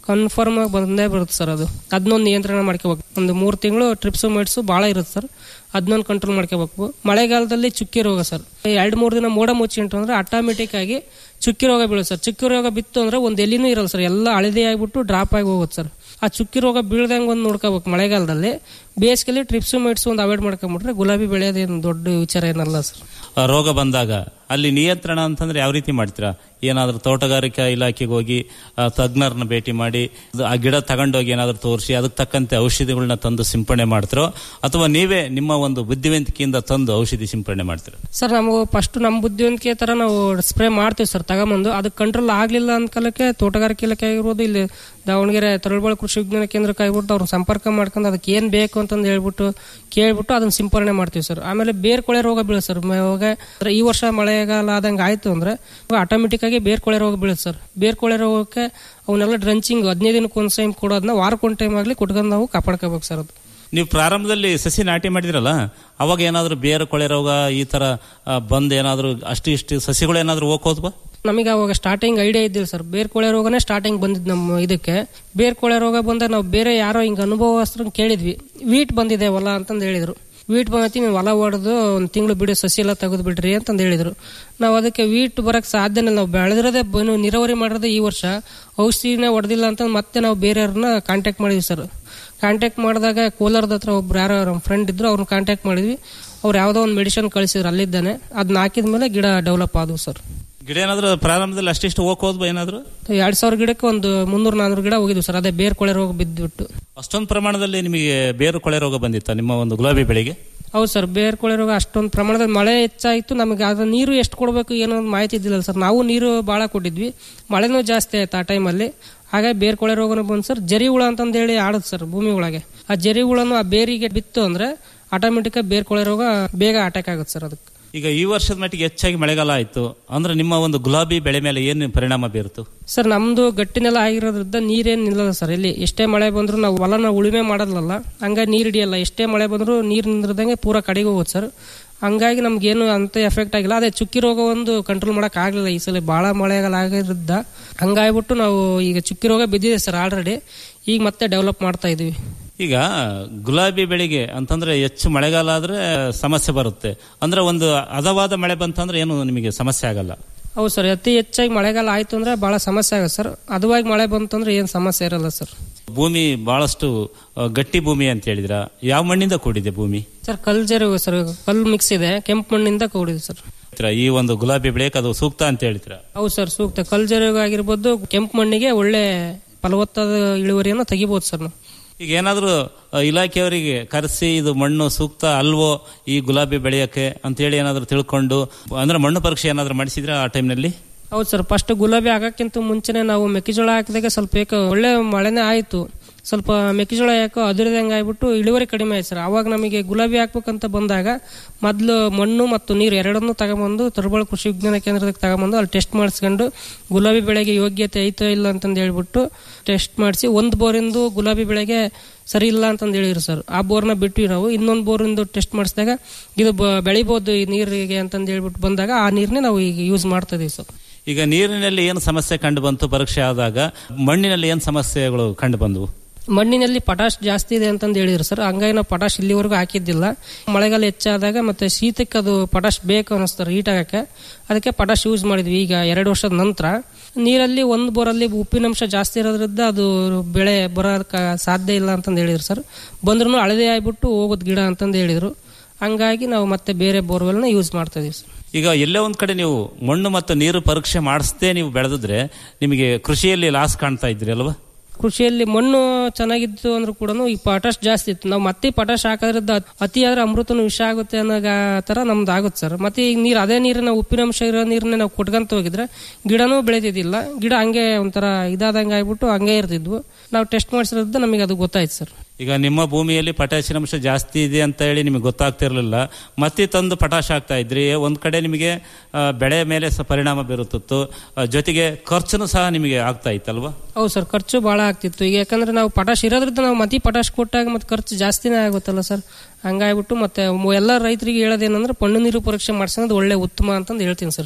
ಕನ್ಫರ್ಮ್ ಆಗಿ ಬಂದೇ ಬರುತ್ತೆ ಸರ್ ಅದು ಅದನ್ನೊಂದು ನಿಯಂತ್ರಣ ಮಾಡ್ಕೋಬೇಕು ಒಂದು ಮೂರು ತಿಂಗಳು ಟ್ರಿಪ್ಸ್ ಮೆಡ್ಸು ಭಾಳ ಇರುತ್ತೆ ಸರ್ ಅದನ್ನೊಂದು ಕಂಟ್ರೋಲ್ ಮಾಡ್ಕೋಬೇಕು ಮಳೆಗಾಲದಲ್ಲಿ ಚುಕ್ಕಿ ರೋಗ ಸರ್ ಎರಡು ಮೂರು ದಿನ ಮೋಡ ಮುಚ್ಚಿಂಟು ಅಂದ್ರೆ ಆಟೋಮೆಟಿಕ್ ಆಗಿ ಚುಕ್ಕಿ ರೋಗ ಬೀಳುತ್ತೆ ಸರ್ ಚುಕ್ಕಿ ರೋಗ ಬಿತ್ತು ಅಂದ್ರೆ ಒಂದು ಎಲ್ಲಿನೂ ಇರಲ್ಲ ಸರ್ ಎಲ್ಲ ಹಳದಿ ಆಗಿಬಿಟ್ಟು ಡ್ರಾಪ್ ಆಗಿ ಹೋಗುತ್ತೆ ಸರ್ ಆ ಚುಕ್ಕಿ ರೋಗ ಬೀಳ್ದಂಗೆ ಒಂದು ನೋಡ್ಕೋಬೇಕು ಮಳೆಗಾಲದಲ್ಲಿ ಬೇಸಿಗೆಲಿ ಟ್ರಿಪ್ಸ್ ಮೆಡ್ಸ್ ಒಂದು ಅವಾಯ್ಡ್ ಮಾಡ್ಕೊಂಬಿಟ್ರೆ ಗುಲಾಬಿ ಬೆಳೆಯೋದೇನು ದೊಡ್ಡ ವಿಚಾರ ಏನಲ್ಲ ಸರ್ ಆ ರೋಗ ಬಂದಾಗ ಅಲ್ಲಿ ನಿಯಂತ್ರಣ ಅಂತಂದ್ರೆ ಯಾವ ರೀತಿ ಮಾಡ್ತೀರಾ ಏನಾದ್ರೂ ತೋಟಗಾರಿಕಾ ಇಲಾಖೆಗೆ ಹೋಗಿ ಆ, ತಜ್ಞರನ್ನ ಭೇಟಿ ಮಾಡಿ ಅದು ಆ ಗಿಡ ತಗೊಂಡೋಗಿ ಏನಾದ್ರೂ ತೋರಿಸಿ ಅದಕ್ಕೆ ತಕ್ಕಂತೆ ಔಷಧಿಗಳನ್ನ ತಂದು ಸಿಂಪಡಣೆ ಮಾಡ್ತಿರೋ ಅಥವಾ ನೀವೇ ನಿಮ್ಮ ಒಂದು ಬುದ್ಧಿವಂತಿಕೆಯಿಂದ ತಂದು ಔಷಧಿ ಸಿಂಪಡಣೆ ಮಾಡ್ತೀರಾ ಸರ್ ನಾವು ಫಸ್ಟ್ ನಮ್ಮ ಬುದ್ಧಿವಂತಿಕೆ ತರ ನಾವು ಸ್ಪ್ರೇ ಮಾಡ್ತೀವಿ ಸರ್ ತಗೊಂಬಂದು ಅದಕ್ಕೆ ಕಂಟ್ರೋಲ್ ಆಗ್ಲಿಲ್ಲ ಅಂತ ಕಾಲಕ್ಕೆ ತೋಟಗಾರಿಕೆ ಇಲಾಖೆ ಆಗಿರ್ಬೋದು ಇಲ್ಲಿ ದಾವಣಗೆರೆ ತರಳಬಾಳ ಕೃಷಿ ವಿಜ್ಞಾನ ಕೇಂದ್ರಕ್ಕೆ ಆಗ್ಬಿಟ್ಟು ಅವ್ರನ್ನ ಸಂಪರ್ಕ ಮಾಡ್ಕೊಂಡು ಅದಕ್ಕೆ ಏನ್ ಬೇಕು ಅಂತಂದು ಹೇಳ್ಬಿಟ್ಟು ಕೇಳ್ಬಿಟ್ಟು ಅದನ್ನ ಸಿಂಪರಣೆ ಮಾಡ್ತೀವಿ ಸರ್ ಆಮೇಲೆ ಬೇರ್ ಕೊಳೆ ರೋಗ ಬೀಳುತ್ತೆ ಸರ್ ಇವಾಗ ಅಂದ್ರೆ ಈ ವರ್ಷ ಮಳೆಗಾಲ ಆದಂಗೆ ಆಯ್ತು ಅಂದ್ರೆ ಆಟೋಮೆಟಿಕ್ ಆಗಿ ಬೇರ್ ಕೊಳೆ ರೋಗ ಬೀಳುತ್ತೆ ಸರ್ ಬೇರ್ ಕೊಳೆ ರೋಗಕ್ಕೆ ಅವನ್ನೆಲ್ಲ ಡ್ರಂಚಿಂಗ್ ಹದಿನೈದು ದಿನಕ್ಕೆ ಒಂದು ಟೈಮ್ ಕೊಡೋದನ್ನ ವಾರಕ್ಕೊಂದು ಟೈಮ್ ಆಗಲಿ ಕೊಟ್ಕೊಂಡು ನಾವು ಕಾಪಾಡ್ಕೋಬೇಕು ಸರ್ ಅದು ನೀವು ಪ್ರಾರಂಭದಲ್ಲಿ ಸಸಿ ನಾಟಿ ಮಾಡಿದ್ರಲ್ಲ ಅವಾಗ ಏನಾದ್ರೂ ಬೇರು ಕೊಳೆ ರೋಗ ಈ ತರ ಆ, ಬಂದ್ ಏನಾದ್ರೂ ಅಷ್ಟು ಇಷ್ಟು ಸಸಿಗಳು ಏನಾದ್ರೂ ಹೋಗೋದ್ವಾ ನಮಗೆ ಅವಾಗ ಸ್ಟಾರ್ಟಿಂಗ್ ಐಡಿಯಾ ಇದ್ದಿಲ್ಲ ಸರ್ ಬೇರ್ ಕೊಳೆ ರೋಗನೇ ಸ್ಟಾರ್ಟಿಂಗ್ ಬಂದಿದ್ದು ನಮ್ಮ ಇದಕ್ಕೆ ಬೇರ್ ಕೊಳೆ ರೋಗ ಬಂದಾಗ ನಾವು ಬೇರೆ ಯಾರೋ ಹಿಂಗೆ ಅನುಭವಸ್ಥರನ್ನ ಕೇಳಿದ್ವಿ ವೀಟ್ ಬಂದಿದೆ ಹೊಲ ಅಂತಂದು ಹೇಳಿದ್ರು ವೀಟ್ ಬಂದೈತಿ ನೀವು ಹೊಲ ಹೊಡೆದು ಒಂದು ತಿಂಗಳು ಬಿಡಿ ಸಸಿ ಎಲ್ಲ ತೆಗೆದು ಬಿಡ್ರಿ ಅಂತಂದು ಹೇಳಿದ್ರು ನಾವು ಅದಕ್ಕೆ ವೀಟ್ ಬರಕ್ಕೆ ಸಾಧ್ಯನೇ ಇಲ್ಲ. ನಾವು ಬೆಳೆದಿರೋದೇ ಬನು ನೀರಾವರಿ ಮಾಡಿರೋದೇ ಈ ವರ್ಷ ಔಷಧಿನೇ ಹೊಡೆದಿಲ್ಲ ಅಂತ ಮತ್ತೆ ನಾವು ಬೇರೆಯವ್ರನ್ನ ಕಾಂಟ್ಯಾಕ್ಟ್ ಮಾಡಿದ್ವಿ ಸರ್ ಕಾಂಟ್ಯಾಕ್ಟ್ ಮಾಡಿದಾಗ ಕೋಲಾರದ ಹತ್ರ ಒಬ್ರು ಯಾರೋ ನಮ್ಮ ಫ್ರೆಂಡ್ ಇದ್ರು ಅವ್ರನ್ನ ಕಾಂಟ್ಯಾಕ್ಟ್ ಮಾಡಿದ್ವಿ ಅವ್ರು ಯಾವುದೋ ಒಂದು ಮೆಡಿಸಿನ್ ಕಳಿಸಿದ್ರು ಅಲ್ಲಿದ್ದಾನೆ ಅದನ್ನ ಹಾಕಿದ ಮೇಲೆ ಗಿಡ ಡೆವಲಪ್ ಆದವು ಸರ್ ಗಿಡ ಏನಾದ್ರೂ ಪ್ರಾರಂಭದಲ್ಲಿ ಅಷ್ಟಿಷ್ಟು ಹೋಗೋದ್ವಾ ಏನಾದ್ರು ಎರಡ್ ಸಾವಿರ ಗಿಡಕ್ಕೆ ಒಂದು ಮುನ್ನೂರ ನಾನೂರು ಗಿಡ ಹೋಗಿದ್ವಿ ಸರ್ ಅದೇ ಬೇರ್ ಕೊಳೆ ರೋಗ ಬಿದ್ದುಬಿಟ್ಟು ಅಷ್ಟೊಂದು ಪ್ರಮಾಣದಲ್ಲಿ ನಿಮಗೆ ಬೇರು ಕೊಳೆ ರೋಗ ಬಂದಿತ್ತ ನಿಮ್ಮ ಒಂದು ಗುಲಾಬಿ ಬೆಳೆಗೆ ಹೌದು ಸರ್ ಬೇರ್ ಕೊಳೆ ರೋಗ ಅಷ್ಟೊಂದು ಪ್ರಮಾಣದಲ್ಲಿ ಮಳೆ ಹೆಚ್ಚಾಯಿತು ನಮಗೆ ಅದ್ರ ನೀರು ಎಷ್ಟು ಕೊಡಬೇಕು ಏನೋ ಒಂದು ಮಾಹಿತಿ ಇದ್ದಿಲ್ಲ ಸರ್ ನಾವು ನೀರು ಭಾಳ ಕೊಟ್ಟಿದ್ವಿ ಮಳೆನೂ ಜಾಸ್ತಿ ಆಯ್ತು ಆ ಟೈಮಲ್ಲಿ ಹಾಗಾಗಿ ಬೇರ್ ಕೊಳೆ ರೋಗನೂ ಬಂದು ಸರ್ ಜರಿ ಹುಳ ಅಂತಂದು ಹೇಳಿ ಆಡುತ್ತೆ ಸರ್ ಭೂಮಿ ಒಳಗೆ ಆ ಜರಿ ಹುಳನು ಆ ಬೇರಿಗೆ ಬಿತ್ತು ಅಂದ್ರೆ ಆಟೋಮೆಟಿಕ್ ಬೇರ್ ಕೊಳೆ ರೋಗ ಬೇಗ ಅಟ್ಯಾಕ್ ಆಗುತ್ತೆ ಸರ್ ಅದಕ್ಕೆ ಈಗ ಈ ವರ್ಷದ ಮಟ್ಟಿಗೆ ಹೆಚ್ಚಾಗಿ ಮಳೆಗಾಲ ಆಯ್ತು ಅಂದ್ರೆ ನಿಮ್ಮ ಒಂದು ಗುಲಾಬಿ ಬೆಳೆ ಮೇಲೆ ಏನು ಪರಿಣಾಮ ಬೀರುತ್ತು ಸರ್ ನಮ್ದು ಗಟ್ಟಿನೆಲ್ಲ ಆಗಿರೋದ್ರಿಂದ ನೀರೇನು ನಿಲ್ಲಲ್ಲ ಸರ್ ಇಲ್ಲಿ ಎಷ್ಟೇ ಮಳೆ ಬಂದ್ರು ನಾವು ಹೊಲನ ಉಳುಮೆ ಮಾಡೋದಲ್ಲ ಹಂಗಾಗಿ ನೀರು ಹಿಡಿಯಲ್ಲ ಎಷ್ಟೇ ಮಳೆ ಬಂದ್ರು ನೀರು ನಿಂದ್ರದಂಗೆ ಪೂರ ಕಡೆಗೆ ಹೋಗುತ್ತೆ ಸರ್ ಹಂಗಾಗಿ ನಮ್ಗೇನು ಅಂತ ಎಫೆಕ್ಟ್ ಆಗಿಲ್ಲ ಅದೇ ಚುಕ್ಕಿ ರೋಗ ಒಂದು ಕಂಟ್ರೋಲ್ ಮಾಡಕ್ ಆಗಲಿಲ್ಲ ಈ ಸಲ ಬಹಳ ಮಳೆಗಾಲ ಆಗಿದ್ದ ಹಂಗಾಗ್ಬಿಟ್ಟು ನಾವು ಈಗ ಚುಕ್ಕಿ ರೋಗ ಬಿದ್ದಿದೆ ಸರ್ ಆಲ್ರೆಡಿ ಈಗ ಮತ್ತೆ ಡೆವಲಪ್ ಮಾಡ್ತಾ ಇದೀವಿ ಈಗ ಗುಲಾಬಿ ಬೆಳೆಗೆ ಅಂತಂದ್ರೆ ಹೆಚ್ಚು ಮಳೆಗಾಲ ಆದ್ರೆ ಸಮಸ್ಯೆ ಬರುತ್ತೆ ಅಂದ್ರೆ ಒಂದು ಹದವಾದ ಮಳೆ ಬಂತಂದ್ರೆ ಏನು ನಿಮಗೆ ಸಮಸ್ಯೆ ಆಗಲ್ಲ ಹೌದು ಸರ್ ಅತಿ ಹೆಚ್ಚಾಗಿ ಮಳೆಗಾಲ ಆಯ್ತು ಅಂದ್ರೆ ಬಹಳ ಸಮಸ್ಯೆ ಆಗುತ್ತೆ ಸರ್ ಅದವಾಗಿ ಮಳೆ ಬಂತಂದ್ರೆ ಏನು ಸಮಸ್ಯೆ ಇರಲ್ಲ ಸರ್ ಭೂಮಿ ಬಹಳಷ್ಟು ಆ, ಗಟ್ಟಿ ಭೂಮಿ ಅಂತ ಹೇಳಿದ್ರ ಯಾವ ಮಣ್ಣಿಂದ ಕೂಡಿದೆ ಭೂಮಿ ಸರ್ ಕಲ್ ಜರಿ ಸರ್ ಕಲ್ಲು ಮಿಕ್ಸ್ ಇದೆ ಕೆಂಪು ಮಣ್ಣಿಂದ ಕೂಡಿದೆ ಸರ್ ಈ ಒಂದು ಗುಲಾಬಿ ಬೆಳೆಗೆ ಅದು ಸೂಕ್ತ ಅಂತ ಹೇಳ್ತೀರಾ ಹೌದು ಸರ್ ಸೂಕ್ತ ಕಲ್ ಜರಿಗ ಆಗಿರ್ಬೋದು ಕೆಂಪು ಮಣ್ಣಿಗೆ ಒಳ್ಳೆ ಫಲವತ್ತಾದ ಇಳುವರಿಯನ್ನು ತೆಗಿಬಹುದು ಸರ್ ನಾವು ಈಗ ಏನಾದರೂ ಇಲಾಖೆಯವರಿಗೆ ಕರೆಸಿ ಇದು ಮಣ್ಣು ಸೂಕ್ತ ಅಲ್ವೋ ಈ ಗುಲಾಬಿ ಬೆಳೆಯಕ್ಕೆ ಅಂತೇಳಿ ಏನಾದರೂ ತಿಳ್ಕೊಂಡು ಅಂದ್ರೆ ಮಣ್ಣು ಪರೀಕ್ಷೆ ಏನಾದರೂ ಮಾಡಿಸಿದ್ರೆ ಆ ಟೈಮ್ನಲ್ಲಿ ಹೌದು ಸರ್ ಫಸ್ಟ್ ಗುಲಾಬಿ ಆಗಕ್ಕಿಂತ ಮುಂಚೆನೆ ನಾವು ಮೆಕ್ಕೆಜೋಳ ಹಾಕಿದಾಗ ಸ್ವಲ್ಪ ಏಕ ಒಳ್ಳೆ ಮಳೆನೇ ಆಯ್ತು ಸ್ವಲ್ಪ ಮೆಕ್ಕೆಜೋಳ ಯಾಕೋ ಅದಿರದಂಗೆ ಆಗ್ಬಿಟ್ಟು ಇಳುವರಿ ಕಡಿಮೆ ಆಯ್ತು ಸರ್ ಅವಾಗ ನಮಗೆ ಗುಲಾಬಿ ಹಾಕ್ಬೇಕಂತ ಬಂದಾಗ ಮೊದಲು ಮಣ್ಣು ಮತ್ತು ನೀರು ಎರಡನ್ನೂ ತಗೊಂಬಂದು ತರಬಾಳು ಕೃಷಿ ವಿಜ್ಞಾನ ಕೇಂದ್ರಕ್ಕೆ ತಗೊಂಬಂದು ಅಲ್ಲಿ ಟೆಸ್ಟ್ ಮಾಡಿಸ್ಕೊಂಡು ಗುಲಾಬಿ ಬೆಳೆಗೆ ಯೋಗ್ಯತೆ ಐತೋ ಇಲ್ಲ ಅಂತಂದು ಹೇಳ್ಬಿಟ್ಟು ಟೆಸ್ಟ್ ಮಾಡಿಸಿ ಒಂದು ಬೋರಿಂದು ಗುಲಾಬಿ ಬೆಳೆಗೆ ಸರಿ ಇಲ್ಲ ಅಂತಂದು ಹೇಳಿದ್ರು ಸರ್ ಆ ಬೋರ್ನ ಬಿಟ್ವಿ ನಾವು ಇನ್ನೊಂದು ಬೋರಿಂದು ಟೆಸ್ಟ್ ಮಾಡಿಸಿದಾಗ ಇದು ಬ- ಬೆಳಿಬೋದು ಈ ನೀರಿಗೆ ಅಂತಂದು ಹೇಳ್ಬಿಟ್ಟು ಬಂದಾಗ ಆ ನೀರನ್ನೇ ನಾವು ಈಗ ಯೂಸ್ ಮಾಡ್ತಾ ಇದೀವಿ ಸರ್ ಈಗ ನೀರಿನಲ್ಲಿ ಏನು ಸಮಸ್ಯೆ ಕಂಡು ಬಂತು ಪರೀಕ್ಷೆ ಆದಾಗ ಮಣ್ಣಿನಲ್ಲಿ ಏನು ಸಮಸ್ಯೆಗಳು ಕಂಡು ಬಂದವು ಮಣ್ಣಿನಲ್ಲಿ ಪಟಾಶ್ ಜಾಸ್ತಿ ಇದೆ ಅಂತಂದು ಹೇಳಿದ್ರು ಸರ್ ಹಂಗಾಗಿ ನಾವು ಪಟಾಶ್ ಇಲ್ಲಿವರೆಗೂ ಹಾಕಿದ್ದಿಲ್ಲ ಮಳೆಗಾಲ ಹೆಚ್ಚಾದಾಗ ಮತ್ತೆ ಶೀತಕ್ಕೆ ಅದು ಪಟಾಶ್ ಬೇಕು ಅನ್ನಿಸ್ತಾರೆ ಹೀಟ್ ಆಗಕ್ಕೆ ಅದಕ್ಕೆ ಪಟಾಶ್ ಯೂಸ್ ಮಾಡಿದ್ವಿ ಈಗ ಎರಡು ವರ್ಷದ ನಂತರ ನೀರಲ್ಲಿ ಒಂದು ಬೋರಲ್ಲಿ ಉಪ್ಪಿನಂಶ ಜಾಸ್ತಿ ಇರೋದ್ರಿಂದ ಅದು ಬೆಳೆ ಬರೋದಕ್ಕೆ ಸಾಧ್ಯ ಇಲ್ಲ ಅಂತಂದು ಹೇಳಿದ್ರು ಸರ್ ಬಂದ್ರೂ ಹಳದೆ ಆಗ್ಬಿಟ್ಟು ಹೋಗೋದು ಗಿಡ ಅಂತಂದು ಹೇಳಿದ್ರು ಹಂಗಾಗಿ ನಾವು ಮತ್ತೆ ಬೇರೆ ಬೋರ್ವೆಲ್ನ ಯೂಸ್ ಮಾಡ್ತಾ ಇದೀವಿ ಸರ್ ಈಗ ಎಲ್ಲೇ ಒಂದ್ ಕಡೆ ನೀವು ಮಣ್ಣು ಮತ್ತು ನೀರು ಪರೀಕ್ಷೆ ಮಾಡಿಸದೆ ನೀವು ಬೆಳೆದಿದ್ರೆ ನಿಮಗೆ ಕೃಷಿಯಲ್ಲಿ ಲಾಸ್ ಕಾಣ್ತಾ ಇದ್ರಿ ಅಲ್ವಾ ಕೃಷಿಯಲ್ಲಿ ಮಣ್ಣು ಚೆನ್ನಾಗಿತ್ತು ಅಂದ್ರೂ ಕೂಡ ಈ ಪಟಾಶ್ ಜಾಸ್ತಿ ಇತ್ತು ನಾವು ಮತ್ತೆ ಪಟಾಶ್ ಹಾಕೋದ್ರಿಂದ ಅತಿ ಆದ್ರೆ ಅಮೃತನು ವಿಷ ಆಗುತ್ತೆ ಅನ್ನೋ ಗ- ತರ ನಮ್ದು ಆಗುತ್ತೆ ಸರ್ ಮತ್ತೆ ಈಗ ನೀರು ಅದೇ ನೀರನ್ನ ಉಪ್ಪಿನಂಶ ಇರೋ ನೀರನ್ನ ನಾವು ಕೊಟ್ಕೊಂತ ಹೋಗಿದ್ರೆ ಗಿಡನೂ ಬೆಳೆದಿದ್ದಿಲ್ಲ ಗಿಡ ಹಂಗೆ ಒಂಥರ ಇದಾದಂಗೆ ಆಗ್ಬಿಟ್ಟು ಹಂಗೆ ಇರ್ತಿದ್ವು ನಾವು ಟೆಸ್ಟ್ ಮಾಡಿಸಿರೋದ್ರಿಂದ ನಮಗೆ ಅದು ಗೊತ್ತಾಯ್ತು ಸರ್ ಈಗ ನಿಮ್ಮ ಭೂಮಿಯಲ್ಲಿ ಪಟಾಶಿನ ಅಂಶ ಜಾಸ್ತಿ ಇದೆ ಅಂತ ಹೇಳಿ ನಿಮಗೆ ಗೊತ್ತಾಗ್ತಿರ್ಲಿಲ್ಲ ಮತ್ತೆ ತಂದು ಪಟಾಶ್ ಹಾಕ್ತಾ ಇದ್ರಿ ಒಂದ್ ಕಡೆ ನಿಮಗೆ ಆ, ಬೆಳೆ ಮೇಲೆ ಸಹ ಪರಿಣಾಮ ಬೀರುತ್ತಿತ್ತು ಆ, ಜೊತೆಗೆ ಖರ್ಚುನು ಸಹ ನಿಮಗೆ ಆಗ್ತಾ ಇತ್ತಲ್ವಾ ಹೌದು ಸರ್ ಖರ್ಚು ಭಾಳ ಆಗ್ತಿತ್ತು ಈಗ ಯಾಕಂದ್ರೆ ನಾವು ಪಟಾಶ್ ಇರೋದ್ರಿಂದ ನಾವು ಮತ್ತೆ ಪಟಾಶ್ ಕೊಟ್ಟಾಗ ಮತ್ತೆ ಖರ್ಚು ಜಾಸ್ತಿನೇ ಆಗುತ್ತಲ್ಲ ಸರ್ ಹಂಗಾಗ್ಬಿಟ್ಟು ಮತ್ತೆ ಮು- ಎಲ್ಲ ರೈತರಿಗೆ ಹೇಳೋದೇನಂದ್ರೆ ಮಣ್ಣು ನೀರು ಪರೀಕ್ಷೆ ಮಾಡ್ಸೋದು ಒಳ್ಳೆ ಉತ್ತಮ ಅಂತಂದು ಹೇಳ್ತೀನಿ ಸರ್ ನಾನು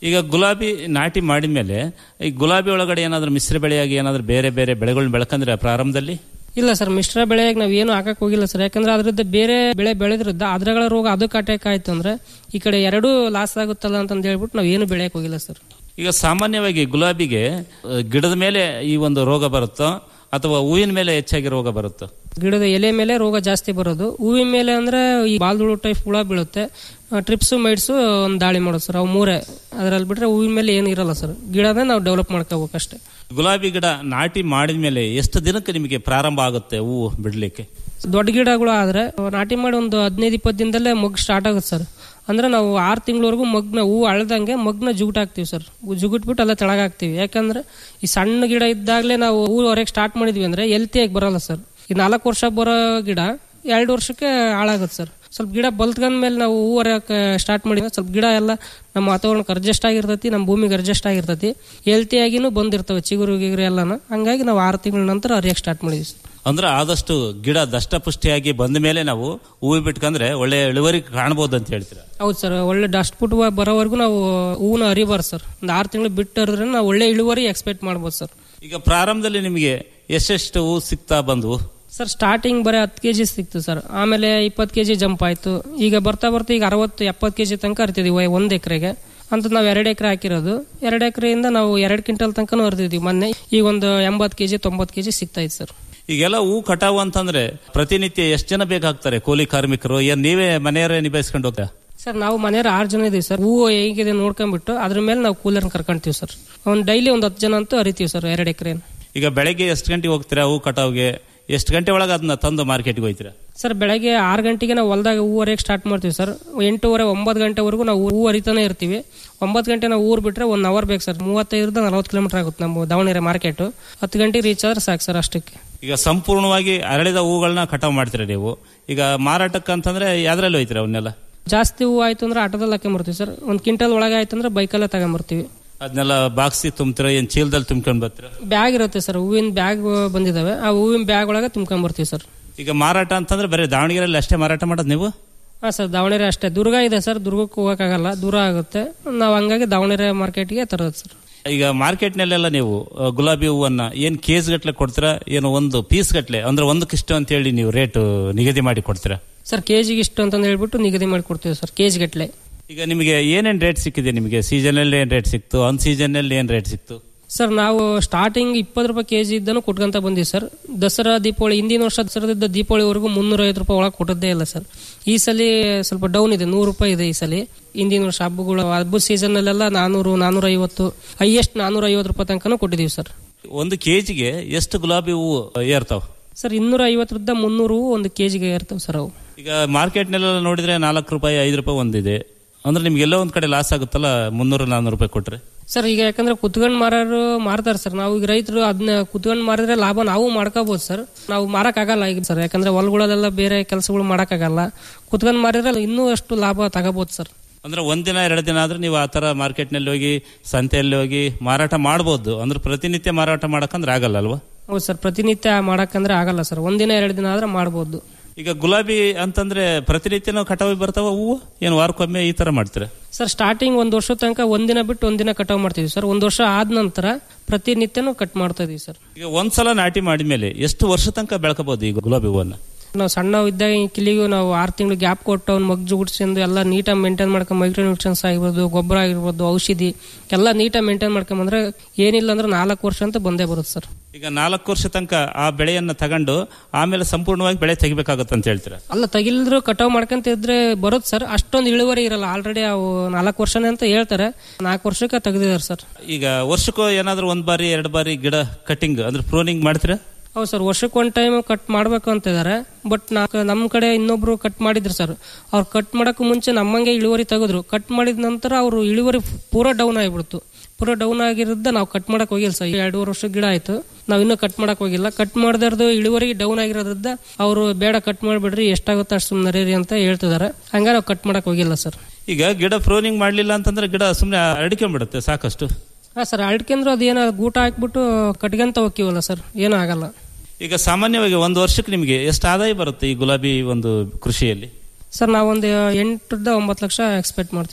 ಈಗ ಗುಲಾಬಿ ನಾಟಿ ಮಾಡಿದ ಮೇಲೆ ಈ ಗುಲಾಬಿ ಒಳಗಡೆ ಏನಾದರೂ ಮಿಶ್ರ ಬೆಳೆಯಾಗಿ ಏನಾದರೂ ಬೇರೆ ಬೇರೆ ಬೆಳೆಗಳನ್ನ ಬೆಳ್ಕಂದ್ರೆ ಪ್ರಾರಂಭದಲ್ಲಿ ಇಲ್ಲ ಸರ್ ಮಿಶ್ರ ಬೆಳೆಯಾಗಿ ನಾವು ಏನು ಹಾಕಕ್ ಹೋಗಿಲ್ಲ ಸರ್ ಯಾಕಂದ್ರೆ ಅದ್ರದ್ದು ಬೇರೆ ಬೆಳೆ ಬೆಳೆದ್ರದ್ದು ಅದ್ರಗಳ ರೋಗ ಅದಕ್ಕೆ ಅಟ್ಯಾಕ್ ಆಯ್ತು ಅಂದ್ರೆ ಈ ಕಡೆ ಎರಡೂ ಲಾಸ್ ಆಗುತ್ತಲ್ಲ ಅಂತ ಹೇಳ್ಬಿಟ್ಟು ನಾವು ಏನು ಬೆಳೆಯಕ್ ಹೋಗಿಲ್ಲ ಸರ್ ಈಗ ಸಾಮಾನ್ಯವಾಗಿ ಗುಲಾಬಿಗೆ ಆ, ಗಿಡದ ಮೇಲೆ ಈ ಒಂದು ರೋಗ ಬರುತ್ತೋ ಅಥವಾ ಹೂವಿನ ಮೇಲೆ ಹೆಚ್ಚಾಗಿ ರೋಗ ಬರುತ್ತೋ ಗಿಡದ ಎಲೆ ಮೇಲೆ ರೋಗ ಜಾಸ್ತಿ ಬರೋದು ಹೂವಿನ ಮೇಲೆ ಅಂದ್ರೆ ಈ ಬಾಲ್ದುಳು ಟೈಪ್ ಹುಳ ಬೀಳುತ್ತೆ ಟ್ರಿಪ್ಸು ಮೈಡ್ಸು ಒಂದು ದಾಳಿ ಮಾಡೋದು ಸರ್ ಅವು ಮೂರೇ ಅದರಲ್ಲಿ ಬಿಟ್ರೆ ಹೂವಿನ ಮೇಲೆ ಏನು ಇರಲ್ಲ ಸರ್ ಗಿಡನೇ ನಾವು ಡೆವಲಪ್ ಮಾಡ್ಕೋಬೇಕು ಅಷ್ಟೇ ಗುಲಾಬಿ ಗಿಡ ನಾಟಿ ಮಾಡಿದ ಮೇಲೆ ಎಷ್ಟು ದಿನಕ್ಕೆ ನಿಮಗೆ ಪ್ರಾರಂಭ ಆಗುತ್ತೆ ಹೂವು ಬಿಡ್ಲಿಕ್ಕೆ ದೊಡ್ಡ ಗಿಡಗಳು ಆದ್ರೆ ನಾಟಿ ಮಾಡಿ ಒಂದು ಹದಿನೈದು ಇಪ್ಪತ್ತು ದಿನದಲ್ಲೇ ಮಗ್ ಸ್ಟಾರ್ಟ್ ಆಗುತ್ತೆ ಸರ್ ಅಂದ್ರೆ ನಾವು ಆರು ತಿಂಗಳವರೆಗೂ ಮಗ್ನ ಹೂ ಅಳ್ದಂಗೆ ಮಗ್ನ ಜುಗುಟ್ ಹಾಕ್ತಿವಿ ಸರ್ ಜುಗುಟ್ಬಿಟ್ಟು ಎಲ್ಲ ತೆಳಗ್ ಹಾಕ್ತಿವಿ ಯಾಕಂದ್ರೆ ಈ ಸಣ್ಣ ಗಿಡ ಇದ್ದಾಗಲೇ ನಾವು ಹೂ ಹೊರಗೆ ಸ್ಟಾರ್ಟ್ ಮಾಡಿದ್ವಿ ಅಂದ್ರೆ ಹೆಲ್ತಿಯಾಗಿ ಬರಲ್ಲ ಸರ್ ಈ ನಾಲ್ಕು ವರ್ಷ ಬರೋ ಗಿಡ ಎರಡು ವರ್ಷಕ್ಕೆ ಹಾಳಾಗುತ್ತೆ ಸರ್ ಸ್ವಲ್ಪ ಗಿಡ ಬಲ್ತ್ಗಂದ ಮೇಲೆ ನಾವು ಹೂ ಹೊರಕ್ಕೆ ಸ್ಟಾರ್ಟ್ ಮಾಡಿದ್ರೆ ಸ್ವಲ್ಪ ಗಿಡ ಎಲ್ಲ ನಮ್ಮ ವಾತಾವರಣಕ್ಕೆ ಅಡ್ಜಸ್ಟ್ ಆಗಿರ್ತೈತಿ ನಮ್ಮ ಭೂಮಿಗೆ ಅಡ್ಜಸ್ಟ್ ಆಗಿರ್ತೈತಿ ಹೆಲ್ತಿಯಾಗಿನೂ ಬಂದಿರ್ತವೆ ಚಿಗುರು ಗಿಗುರು ಎಲ್ಲಾನು ಹಂಗಾಗಿ ನಾವು ಆರು ತಿಂಗಳ ನಂತರ ಅರಿಯಕ್ಕೆ ಸ್ಟಾರ್ಟ್ ಮಾಡಿದ್ವಿ ಸರ್ ಅಂದ್ರೆ ಆದಷ್ಟು ಗಿಡ ದಷ್ಟಪುಷ್ಟಿಯಾಗಿ ಬಂದ ಮೇಲೆ ನಾವು ಹೂವು ಬಿಟ್ಕಂದ್ರೆ ಒಳ್ಳೆ ಇಳುವರಿ ಕಾಣಬಹುದು ಅಂತ ಹೇಳ್ತೀರಾ ಹೌದು ಸರ್ ಒಳ್ಳೆ ಡಸ್ಟ್ ಪುಟ್ ಬರೋವರೆಗೂ ನಾವು ಹೂವನ್ನ ಅರಿಬಾರ್ದು ಸರ್ ಒಂದು ಆರು ತಿಂಗಳು ಬಿಟ್ಟು ಹರಿದ್ರೆ ನಾವು ಒಳ್ಳೆ ಇಳುವರಿ ಎಕ್ಸ್ಪೆಕ್ಟ್ ಮಾಡ್ಬೋದು ಸರ್ ಈಗ ಪ್ರಾರಂಭದಲ್ಲಿ ನಿಮಗೆ ಎಷ್ಟೆಷ್ಟು ಹೂ ಸಿಗ್ತಾ ಬಂದ್ವು ಸರ್ ಸ್ಟಾರ್ಟಿಂಗ್ ಬರೀ ಹತ್ತು ಕೆಜಿ ಸಿಕ್ತು ಸರ್ ಆಮೇಲೆ ಇಪ್ಪತ್ತು ಕೆಜಿ ಜಂಪ್ ಆಯ್ತು ಈಗ ಬರ್ತಾ ಬರ್ತಾ ಈಗ ಅರವತ್ತು ಎಪ್ಪತ್ತು ಕೆಜಿ ತನಕ ಹರಿತಿದೀವಿ ಒಂದ್ ಎಕರೆಗೆ ಅಂತ ನಾವು ಎರಡು ಎಕರೆ ಹಾಕಿರೋದು ಎರಡು ಎಕರೆಯಿಂದ ನಾವು ಎರಡು ಕ್ವಿಂಟಲ್ ತನಕನೂ ಹರಿದಿದ್ವಿ ಮೊನ್ನೆ ಈಗ ಒಂದು ಎಂಬತ್ತು ಕೆಜಿ ತೊಂಬತ್ತು ಕೆಜಿ ಸಿಗ್ತಾ ಇದೆ ಸರ್ ಈಗೆಲ್ಲ ಹೂ ಕಟಾವು ಅಂತಂದ್ರೆ ಪ್ರತಿನಿತ್ಯ ಎಷ್ಟು ಜನ ಬೇಕಾಗ್ತಾರೆ ಕೂಲಿ ಕಾರ್ಮಿಕರು ಏನ್ ನೀವೇ ಮನೆಯವರೇ ನಿಭಾಯಿಸ್ಕೊಂಡು ಹೋಗ್ತಾ ಸರ್ ನಾವು ಮನೆಯವ್ರು ಆರು ಜನ ಇದೀವಿ ಸರ್ ಹೂವು ಹೇಗಿದೆ ನೋಡ್ಕೊಂಡ್ಬಿಟ್ಟು ಅದ್ರ ಮೇಲೆ ನಾವು ಕೂಲರ್ ಕರ್ಕೊಂತೀವಿ ಸರ್ ಒಂದು ಡೈಲಿ ಒಂದು ಹತ್ತು ಜನ ಅಂತೂ ಹರಿತೀವಿ ಸರ್ ಎರಡು ಎಕರೆ ಈಗ ಬೆಳಗ್ಗೆ ಎಷ್ಟು ಗಂಟೆಗೆ ಹೋಗ್ತೀರಾ ಹೂ ಕಟಾವ್ಗೆ ಎಷ್ಟು ಗಂಟೆ ಒಳಗೆ ಅದನ್ನ ತಂದು ಮಾರ್ಕೆಟ್ಗೆ ಹೋಗ್ತೀರಾ ಸರ್ ಬೆಳಗ್ಗೆ ಆರು ಗಂಟೆಗೆ ನಾವು ಹೊಲದಾಗ ಹೂ ಹರಿಯಕ್ಕೆ ಸ್ಟಾರ್ಟ್ ಮಾಡ್ತೀವಿ ಸರ್ ಎಂಟೂವರೆ ಒಂಬತ್ತು ಗಂಟೆವರೆಗೂ ನಾವು ಹೂ ಹರಿತಾನೆ ಇರ್ತೀವಿ ಒಂಬತ್ತು ಗಂಟೆ ನಾವು ಊರು ಬಿಟ್ರೆ ಒನ್ ಅವರ್ ಬೇಕು ಸರ್ ಮೂವತ್ತೈದರಿಂದ ನಲವತ್ತು ಕಿಲೋಮೀಟರ್ ಆಗುತ್ತೆ ನಮ್ಮ ದಾವಣಗೆರೆ ಮಾರ್ಕೆಟ್ ಹತ್ತು ಗಂಟೆಗೆ ರೀಚ್ ಆದ್ರೆ ಸಾಕು ಸರ್ ಅಷ್ಟಕ್ಕೆ ಈಗ ಸಂಪೂರ್ಣವಾಗಿ ಅರಳಿದ ಹೂಗಳನ್ನ ಕಟಾವು ಮಾಡ್ತೀರಾ ನೀವು ಈಗ ಮಾರಾಟಕ್ಕೆ ಅಂತಂದ್ರೆ ಯಾವ್ದ್ರಲ್ಲಿ ಹೋಯ್ತೀರಾ ಅವನ್ನೆಲ್ಲ ಜಾಸ್ತಿ ಹೂ ಆಯ್ತು ಅಂದ್ರೆ ಆಟೋದಲ್ಲಿ ಹಾಕೊಂಬರ್ತೀವಿ ಸರ್ ಒಂದು ಕ್ವಿಂಟಲ್ ಒಳಗೆ ಆಯ್ತು ಅಂದ್ರೆ ಬೈಕಲ್ಲೇ ತಗೊಂಬರ್ತೀವಿ ಅದನ್ನೆಲ್ಲ ಬಾಕ್ಸಿ ತುಂಬ್ತೀರಾ ಏನ್ ಚೀಲದಲ್ಲಿ ತುಂಬ್ಕೊಂಡ್ ಬರ್ತೀರಾ ಬ್ಯಾಗ್ ಇರುತ್ತೆ ಸರ್ ಹೂವಿನ ಬ್ಯಾಗ್ ಬಂದಿದ್ದಾವೆ ಆ ಹೂವಿನ ಬ್ಯಾಗ್ ಒಳಗೆ ತುಂಬ್ಕೊಂಬರ್ತೀವಿ ಸರ್ ಈಗ ಮಾರಾಟ ಅಂತಂದ್ರೆ ಬರೀ ದಾವಣಗೆರೆಯಲ್ಲಿ ಅಷ್ಟೇ ಮಾರಾಟ ಮಾಡೋದು ನೀವು ಹಾಂ ಸರ್ ದಾವಣಗೆರೆ ಅಷ್ಟೇ ದುರ್ಗ ಇದೆ ಸರ್ ದುರ್ಗಕ್ಕೆ ಹೋಗೋಕ್ಕಾಗಲ್ಲ ದೂರ ಆಗುತ್ತೆ ನಾವು ಹಂಗಾಗಿ ದಾವಣಗೆರೆ ಮಾರ್ಕೆಟ್ಗೆ ತರೋದು ಸರ್ ಈಗ ಮಾರ್ಕೆಟ್ನಲ್ಲೆಲ್ಲ ನೀವು ಆ, ಗುಲಾಬಿ ಹೂವನ್ನ ಏನ್ ಕೇಸ್ ಗಟ್ಲೆ ಕೊಡ್ತೀರಾ ಏನು ಒಂದು ಪೀಸ್ ಗಟ್ಲೆ ಅಂದ್ರೆ ಒಂದಕ್ಕಿಷ್ಟು ಅಂತ ಹೇಳಿ ನೀವು ರೇಟ್ ನಿಗದಿ ಮಾಡಿ ಕೊಡ್ತೀರಾ ಸರ್ ಕೆಜಿಗೆ ಇಷ್ಟು ಅಂತಂದು ಹೇಳ್ಬಿಟ್ಟು ನಿಗದಿ ಮಾಡಿ ಕೊಡ್ತೀವಿ ಸರ್ ಕೆಜಿ ಗಟ್ಲೆ ಈಗ ನಿಮಗೆ ಏನೇನ್ ರೇಟ್ ಸಿಕ್ಕಿದೆ ನಿಮಗೆ ಸೀಸನ್ ಅಲ್ಲಿ ಏನ್ ರೇಟ್ ಸಿಕ್ತು ಅನ್ ಸೀಸನ್ ಅಲ್ಲಿ ಏನ್ ರೇಟ್ ಸಿಕ್ತು ಸರ್ ನಾವು ಸ್ಟಾರ್ಟಿಂಗ್ ಇಪ್ಪತ್ತು ರೂಪಾಯಿ ಕೆಜಿ ಇದ್ದನು ಕೊಟ್ಕೊಂತ ಬಂದಿವಿ ಸರ್ ದಸರಾ ದೀಪಾವಳಿ ಹಿಂದಿನ ವರ್ಷ ದಸರಾದಿದ್ದ ದೀಪಾವಳಿವರೆಗೂ ಮುನ್ನೂರ ಐವತ್ತು ರೂಪಾಯಿ ಒಳಗೆ ಕೊಟ್ಟದ್ದೇ ಇಲ್ಲ ಸರ್ ಈ ಸಲ ಸ್ವಲ್ಪ ಡೌನ್ ಇದೆ ನೂರು ರೂಪಾಯಿ ಇದೆ ಈ ಸಲ ಹಿಂದಿನ ವರ್ಷ ಹಬ್ಬಗಳು ಹಬ್ಬದ ಸೀಸನ್ ಅಲ್ಲೆಲ್ಲ ನಾನೂರು ನಾನೂರ ಐವತ್ತು ಹೈಯೆಸ್ಟ್ ನಾನೂರ ಐವತ್ತು ರೂಪಾಯಿ ತನಕನೂ ಕೊಟ್ಟಿದೀವಿ ಸರ್ ಒಂದು ಕೆಜಿಗೆ ಎಷ್ಟು ಗುಲಾಬಿ ಹೂವು ಏರ್ತಾವ ಸರ್ ಇನ್ನೂರ ಐವತ್ತರಿಂದ ಮುನ್ನೂರು ಒಂದು ಕೆಜಿಗೆ ಇರ್ತವೆ ಸರ್ ಅವು ಈಗ ಮಾರ್ಕೆಟ್ನೆಲ್ಲ ನೋಡಿದ್ರೆ ನಾಲ್ಕು ರೂಪಾಯಿ ಐದು ರೂಪಾಯಿ ಒಂದಿದೆ ಅಂದ್ರೆ ನಿಮ್ಗೆ ಎಲ್ಲೋ ಒಂದ್ ಕಡೆ ಲಾಸ್ ಆಗುತ್ತಲ್ಲ ಮುನ್ನೂರು ನಾನ್ನೂರು ರೂಪಾಯಿ ಕೊಟ್ರೆ ಸರ್ ಈಗ ಯಾಕಂದ್ರೆ ಕುತ್ಕೊಂಡ್ ಮಾರೋರು ಮಾರ್ತಾರೆ ಸರ್ ನಾವು ಈಗ ರೈತರು ಅದನ್ನ ಕುತ್ಕೊಂಡ್ ಮಾರಿದ್ರೆ ಲಾಭ ನಾವು ಮಾಡ್ಕೋಬಹುದು ಸರ್ ನಾವು ಮಾರಕ್ ಆಗಲ್ಲ ಈಗ ಸರ್ ಯಾಕಂದ್ರೆ ಹೊಲಗಳಲ್ಲೆಲ್ಲ ಬೇರೆ ಕೆಲಸಗಳು ಮಾಡಕ್ ಆಗಲ್ಲ ಕುತ್ಕೊಂಡ್ ಮಾರಿದ್ರೆ ಇನ್ನೂ ಅಷ್ಟು ಲಾಭ ತಗೋಬಹುದು ಸರ್ ಅಂದ್ರೆ ಒಂದಿನ ಎರಡು ದಿನ ಆದ್ರೆ ನೀವು ಆ ತರ ಮಾರ್ಕೆಟ್ನಲ್ಲಿ ಹೋಗಿ ಸಂತೆಯಲ್ಲಿ ಹೋಗಿ ಮಾರಾಟ ಮಾಡ್ಬೋದು ಅಂದ್ರೆ ಪ್ರತಿನಿತ್ಯ ಮಾರಾಟ ಮಾಡಕ್ಕಂದ್ರೆ ಆಗಲ್ಲ ಅಲ್ವಾ ಹೌದು ಸರ್ ಪ್ರತಿನಿತ್ಯ ಮಾಡಕ್ಕಂದ್ರೆ ಆಗಲ್ಲ ಸರ್ ಒಂದಿನ ಎರಡು ದಿನ ಆದ್ರೆ ಮಾಡ್ಬೋದು ಈಗ ಗುಲಾಬಿ ಅಂತಂದ್ರೆ ಪ್ರತಿನಿತ್ಯನೂ ಕಟಾವಿ ಬರ್ತಾವ ಹೂವು ಏನು ವಾರಕ್ಕೊಮ್ಮೆ ಈ ತರ ಮಾಡ್ತೀರಾ ಸರ್ ಸ್ಟಾರ್ಟಿಂಗ್ ಒಂದ್ ವರ್ಷ ತನಕ ಒಂದಿನ ಬಿಟ್ಟು ಒಂದಿನ ಕಟಾವ್ ಮಾಡ್ತೀವಿ ಸರ್ ಒಂದ್ ವರ್ಷ ಆದ ನಂತರ ಪ್ರತಿನಿತ್ಯನೂ ಕಟ್ ಮಾಡ್ತಾ ಇದೀವಿ ಸರ್ ಈಗ ಒಂದ್ಸಲ ನಾಟಿ ಮಾಡಿದ್ಮೇಲೆ ಎಷ್ಟು ವರ್ಷ ತನಕ ಬೆಳ್ಕೋಬಹುದು ಈಗ ಗುಲಾಬಿ ಹೂವನ್ನ ನಾವು ಸಣ್ಣ ಇದ್ದಾಗ ಈ ಕಿಲಿಗೂ ನಾವು ಆರು ತಿಂಗಳು ಗ್ಯಾಪ್ ಕೊಟ್ಟು ಅವ್ನ ಮಗ್ಜು ಗುಡ್ಸ್ಕೊಂಡು ಎಲ್ಲ ನೀಟಾಗಿ ಮೇಂಟೈನ್ ಮಾಡ್ಕೊಂಡು ಮೈಕ್ರೋ ನ್ಯೂಟ್ರಿಷನ್ಸ್ ಆಗಿರ್ಬೋದು ಗೊಬ್ಬರ ಆಗಿರ್ಬೋದು ಔಷಧಿ ಎಲ್ಲ ನೀಟಾಗಿ ಮೇಂಟೈನ್ ಮಾಡ್ಕೊಂಬಂದ್ರೆ ಏನಿಲ್ಲ ಅಂದ್ರೆ ನಾಲ್ಕು ವರ್ಷ ಅಂತ ಬಂದೇ ಬರುತ್ತೆ ಸರ್ ಈಗ ನಾಲ್ಕು ವರ್ಷ ತನಕ ಆ ಬೆಳೆಯನ್ನ ತಗೊಂಡು ಆಮೇಲೆ ಸಂಪೂರ್ಣವಾಗಿ ಬೆಳೆ ತೆಗಿಬೇಕಾಗತ್ತೆ ಅಂತ ಹೇಳ್ತೀರಾ ಅಲ್ಲ ತಗಿಲ್ದ್ರು ಕಟಾವ್ ಮಾಡ್ಕೊಂತ ಇದ್ರೆ ಬರುತ್ತೆ ಸರ್ ಅಷ್ಟೊಂದು ಇಳುವರಿ ಇರಲ್ಲ ಆಲ್ರೆಡಿ ಅವು ನಾಲ್ಕು ವರ್ಷನೇ ಅಂತ ಹೇಳ್ತಾರೆ ನಾಲ್ಕು ವರ್ಷಕ್ಕೆ ತೆಗೆದಿದ್ದಾರೆ ಸರ್ ಈಗ ವರ್ಷಕ್ಕೂ ಏನಾದ್ರೂ ಒಂದ್ ಬಾರಿ ಎರಡು ಬಾರಿ ಗಿಡ ಕಟಿಂಗ್ ಅಂದ್ರೆ ಪ್ರೂನಿಂಗ್ ಮಾಡ್ತೀರಾ ಹೌದು ಸರ್ ವರ್ಷಕ್ಕೆ ಒಂದು ಟೈಮ್ ಕಟ್ ಮಾಡಬೇಕು ಅಂತ ಇದಾರೆ ಬಟ್ ನಾ ನಮ್ಮ ಕಡೆ ಇನ್ನೊಬ್ರು ಕಟ್ ಮಾಡಿದ್ರು ಸರ್ ಅವ್ರು ಕಟ್ ಮಾಡಕ್ಕೂ ಮುಂಚೆ ನಮ್ಮಂಗೆ ಇಳುವರಿ ತೆಗೆದ್ರು ಕಟ್ ಮಾಡಿದ ನಂತರ ಅವರು ಇಳುವರಿ ಪೂರಾ ಡೌನ್ ಆಗಿಬಿಡ್ತು ಪೂರಾ ಡೌನ್ ಆಗಿರೋದ ನಾವು ಕಟ್ ಮಾಡಕ್ ಹೋಗಿಲ್ಲ ಸರ್ ಎರಡೂವರೆ ವರ್ಷ ಗಿಡ ಆಯ್ತು ನಾವು ಇನ್ನೂ ಕಟ್ ಮಾಡಕ್ ಹೋಗಿಲ್ಲ ಕಟ್ ಮಾಡ್ದಾರ್ದು ಇಳುವರಿ ಡೌನ್ ಆಗಿರೋದ್ರಿಂದ ಅವರು ಬೇಡ ಕಟ್ ಮಾಡಿಬಿಡ್ರಿ ಎಷ್ಟಾಗುತ್ತೆ ಅಷ್ಟು ಸುಮ್ಮನೆ ಅಂತ ಹೇಳ್ತಿದಾರೆ ಹಂಗ ನಾವು ಕಟ್ ಮಾಡಕ್ ಹೋಗಿಲ್ಲ ಸರ್ ಈಗ ಗಿಡ ಪ್ರೂನಿಂಗ್ ಮಾಡ್ಲಿಲ್ಲ ಅಂತಂದ್ರೆ ಗಿಡ ಸುಮ್ಮನೆ ಅಡಿಕೊಂಡ್ಬಿಡುತ್ತೆ ಸಾಕಷ್ಟು ಹಾ ಸರ್ ಅಡ್ಕೆಂದ್ರೆ ಅದೇನೋ ಗೂಟ ಹಾಕ್ಬಿಟ್ಟು ಕಟ್ಕೊಂತ ಹೋಗ್ತೀವಲ್ಲ ಸರ್ ಏನೂ ಆಗಲ್ಲ ಈಗ ಸಾಮಾನ್ಯವಾಗಿ ಒಂದು ವರ್ಷಕ್ಕೆ ನಿಮಗೆ ಎಷ್ಟು ಆದಾಯ ಬರುತ್ತೆ ಈ ಗುಲಾಬಿ ಒಂದು ಕೃಷಿಯಲ್ಲಿ ಸರ್ ನಾವೊಂದು ಎಂಟರಿಂದ ಒಂಬತ್ತು ಲಕ್ಷ ಎಕ್ಸ್ಪೆಕ್ಟ್ ಮಾಡ್ತೀವಿ ಸರ್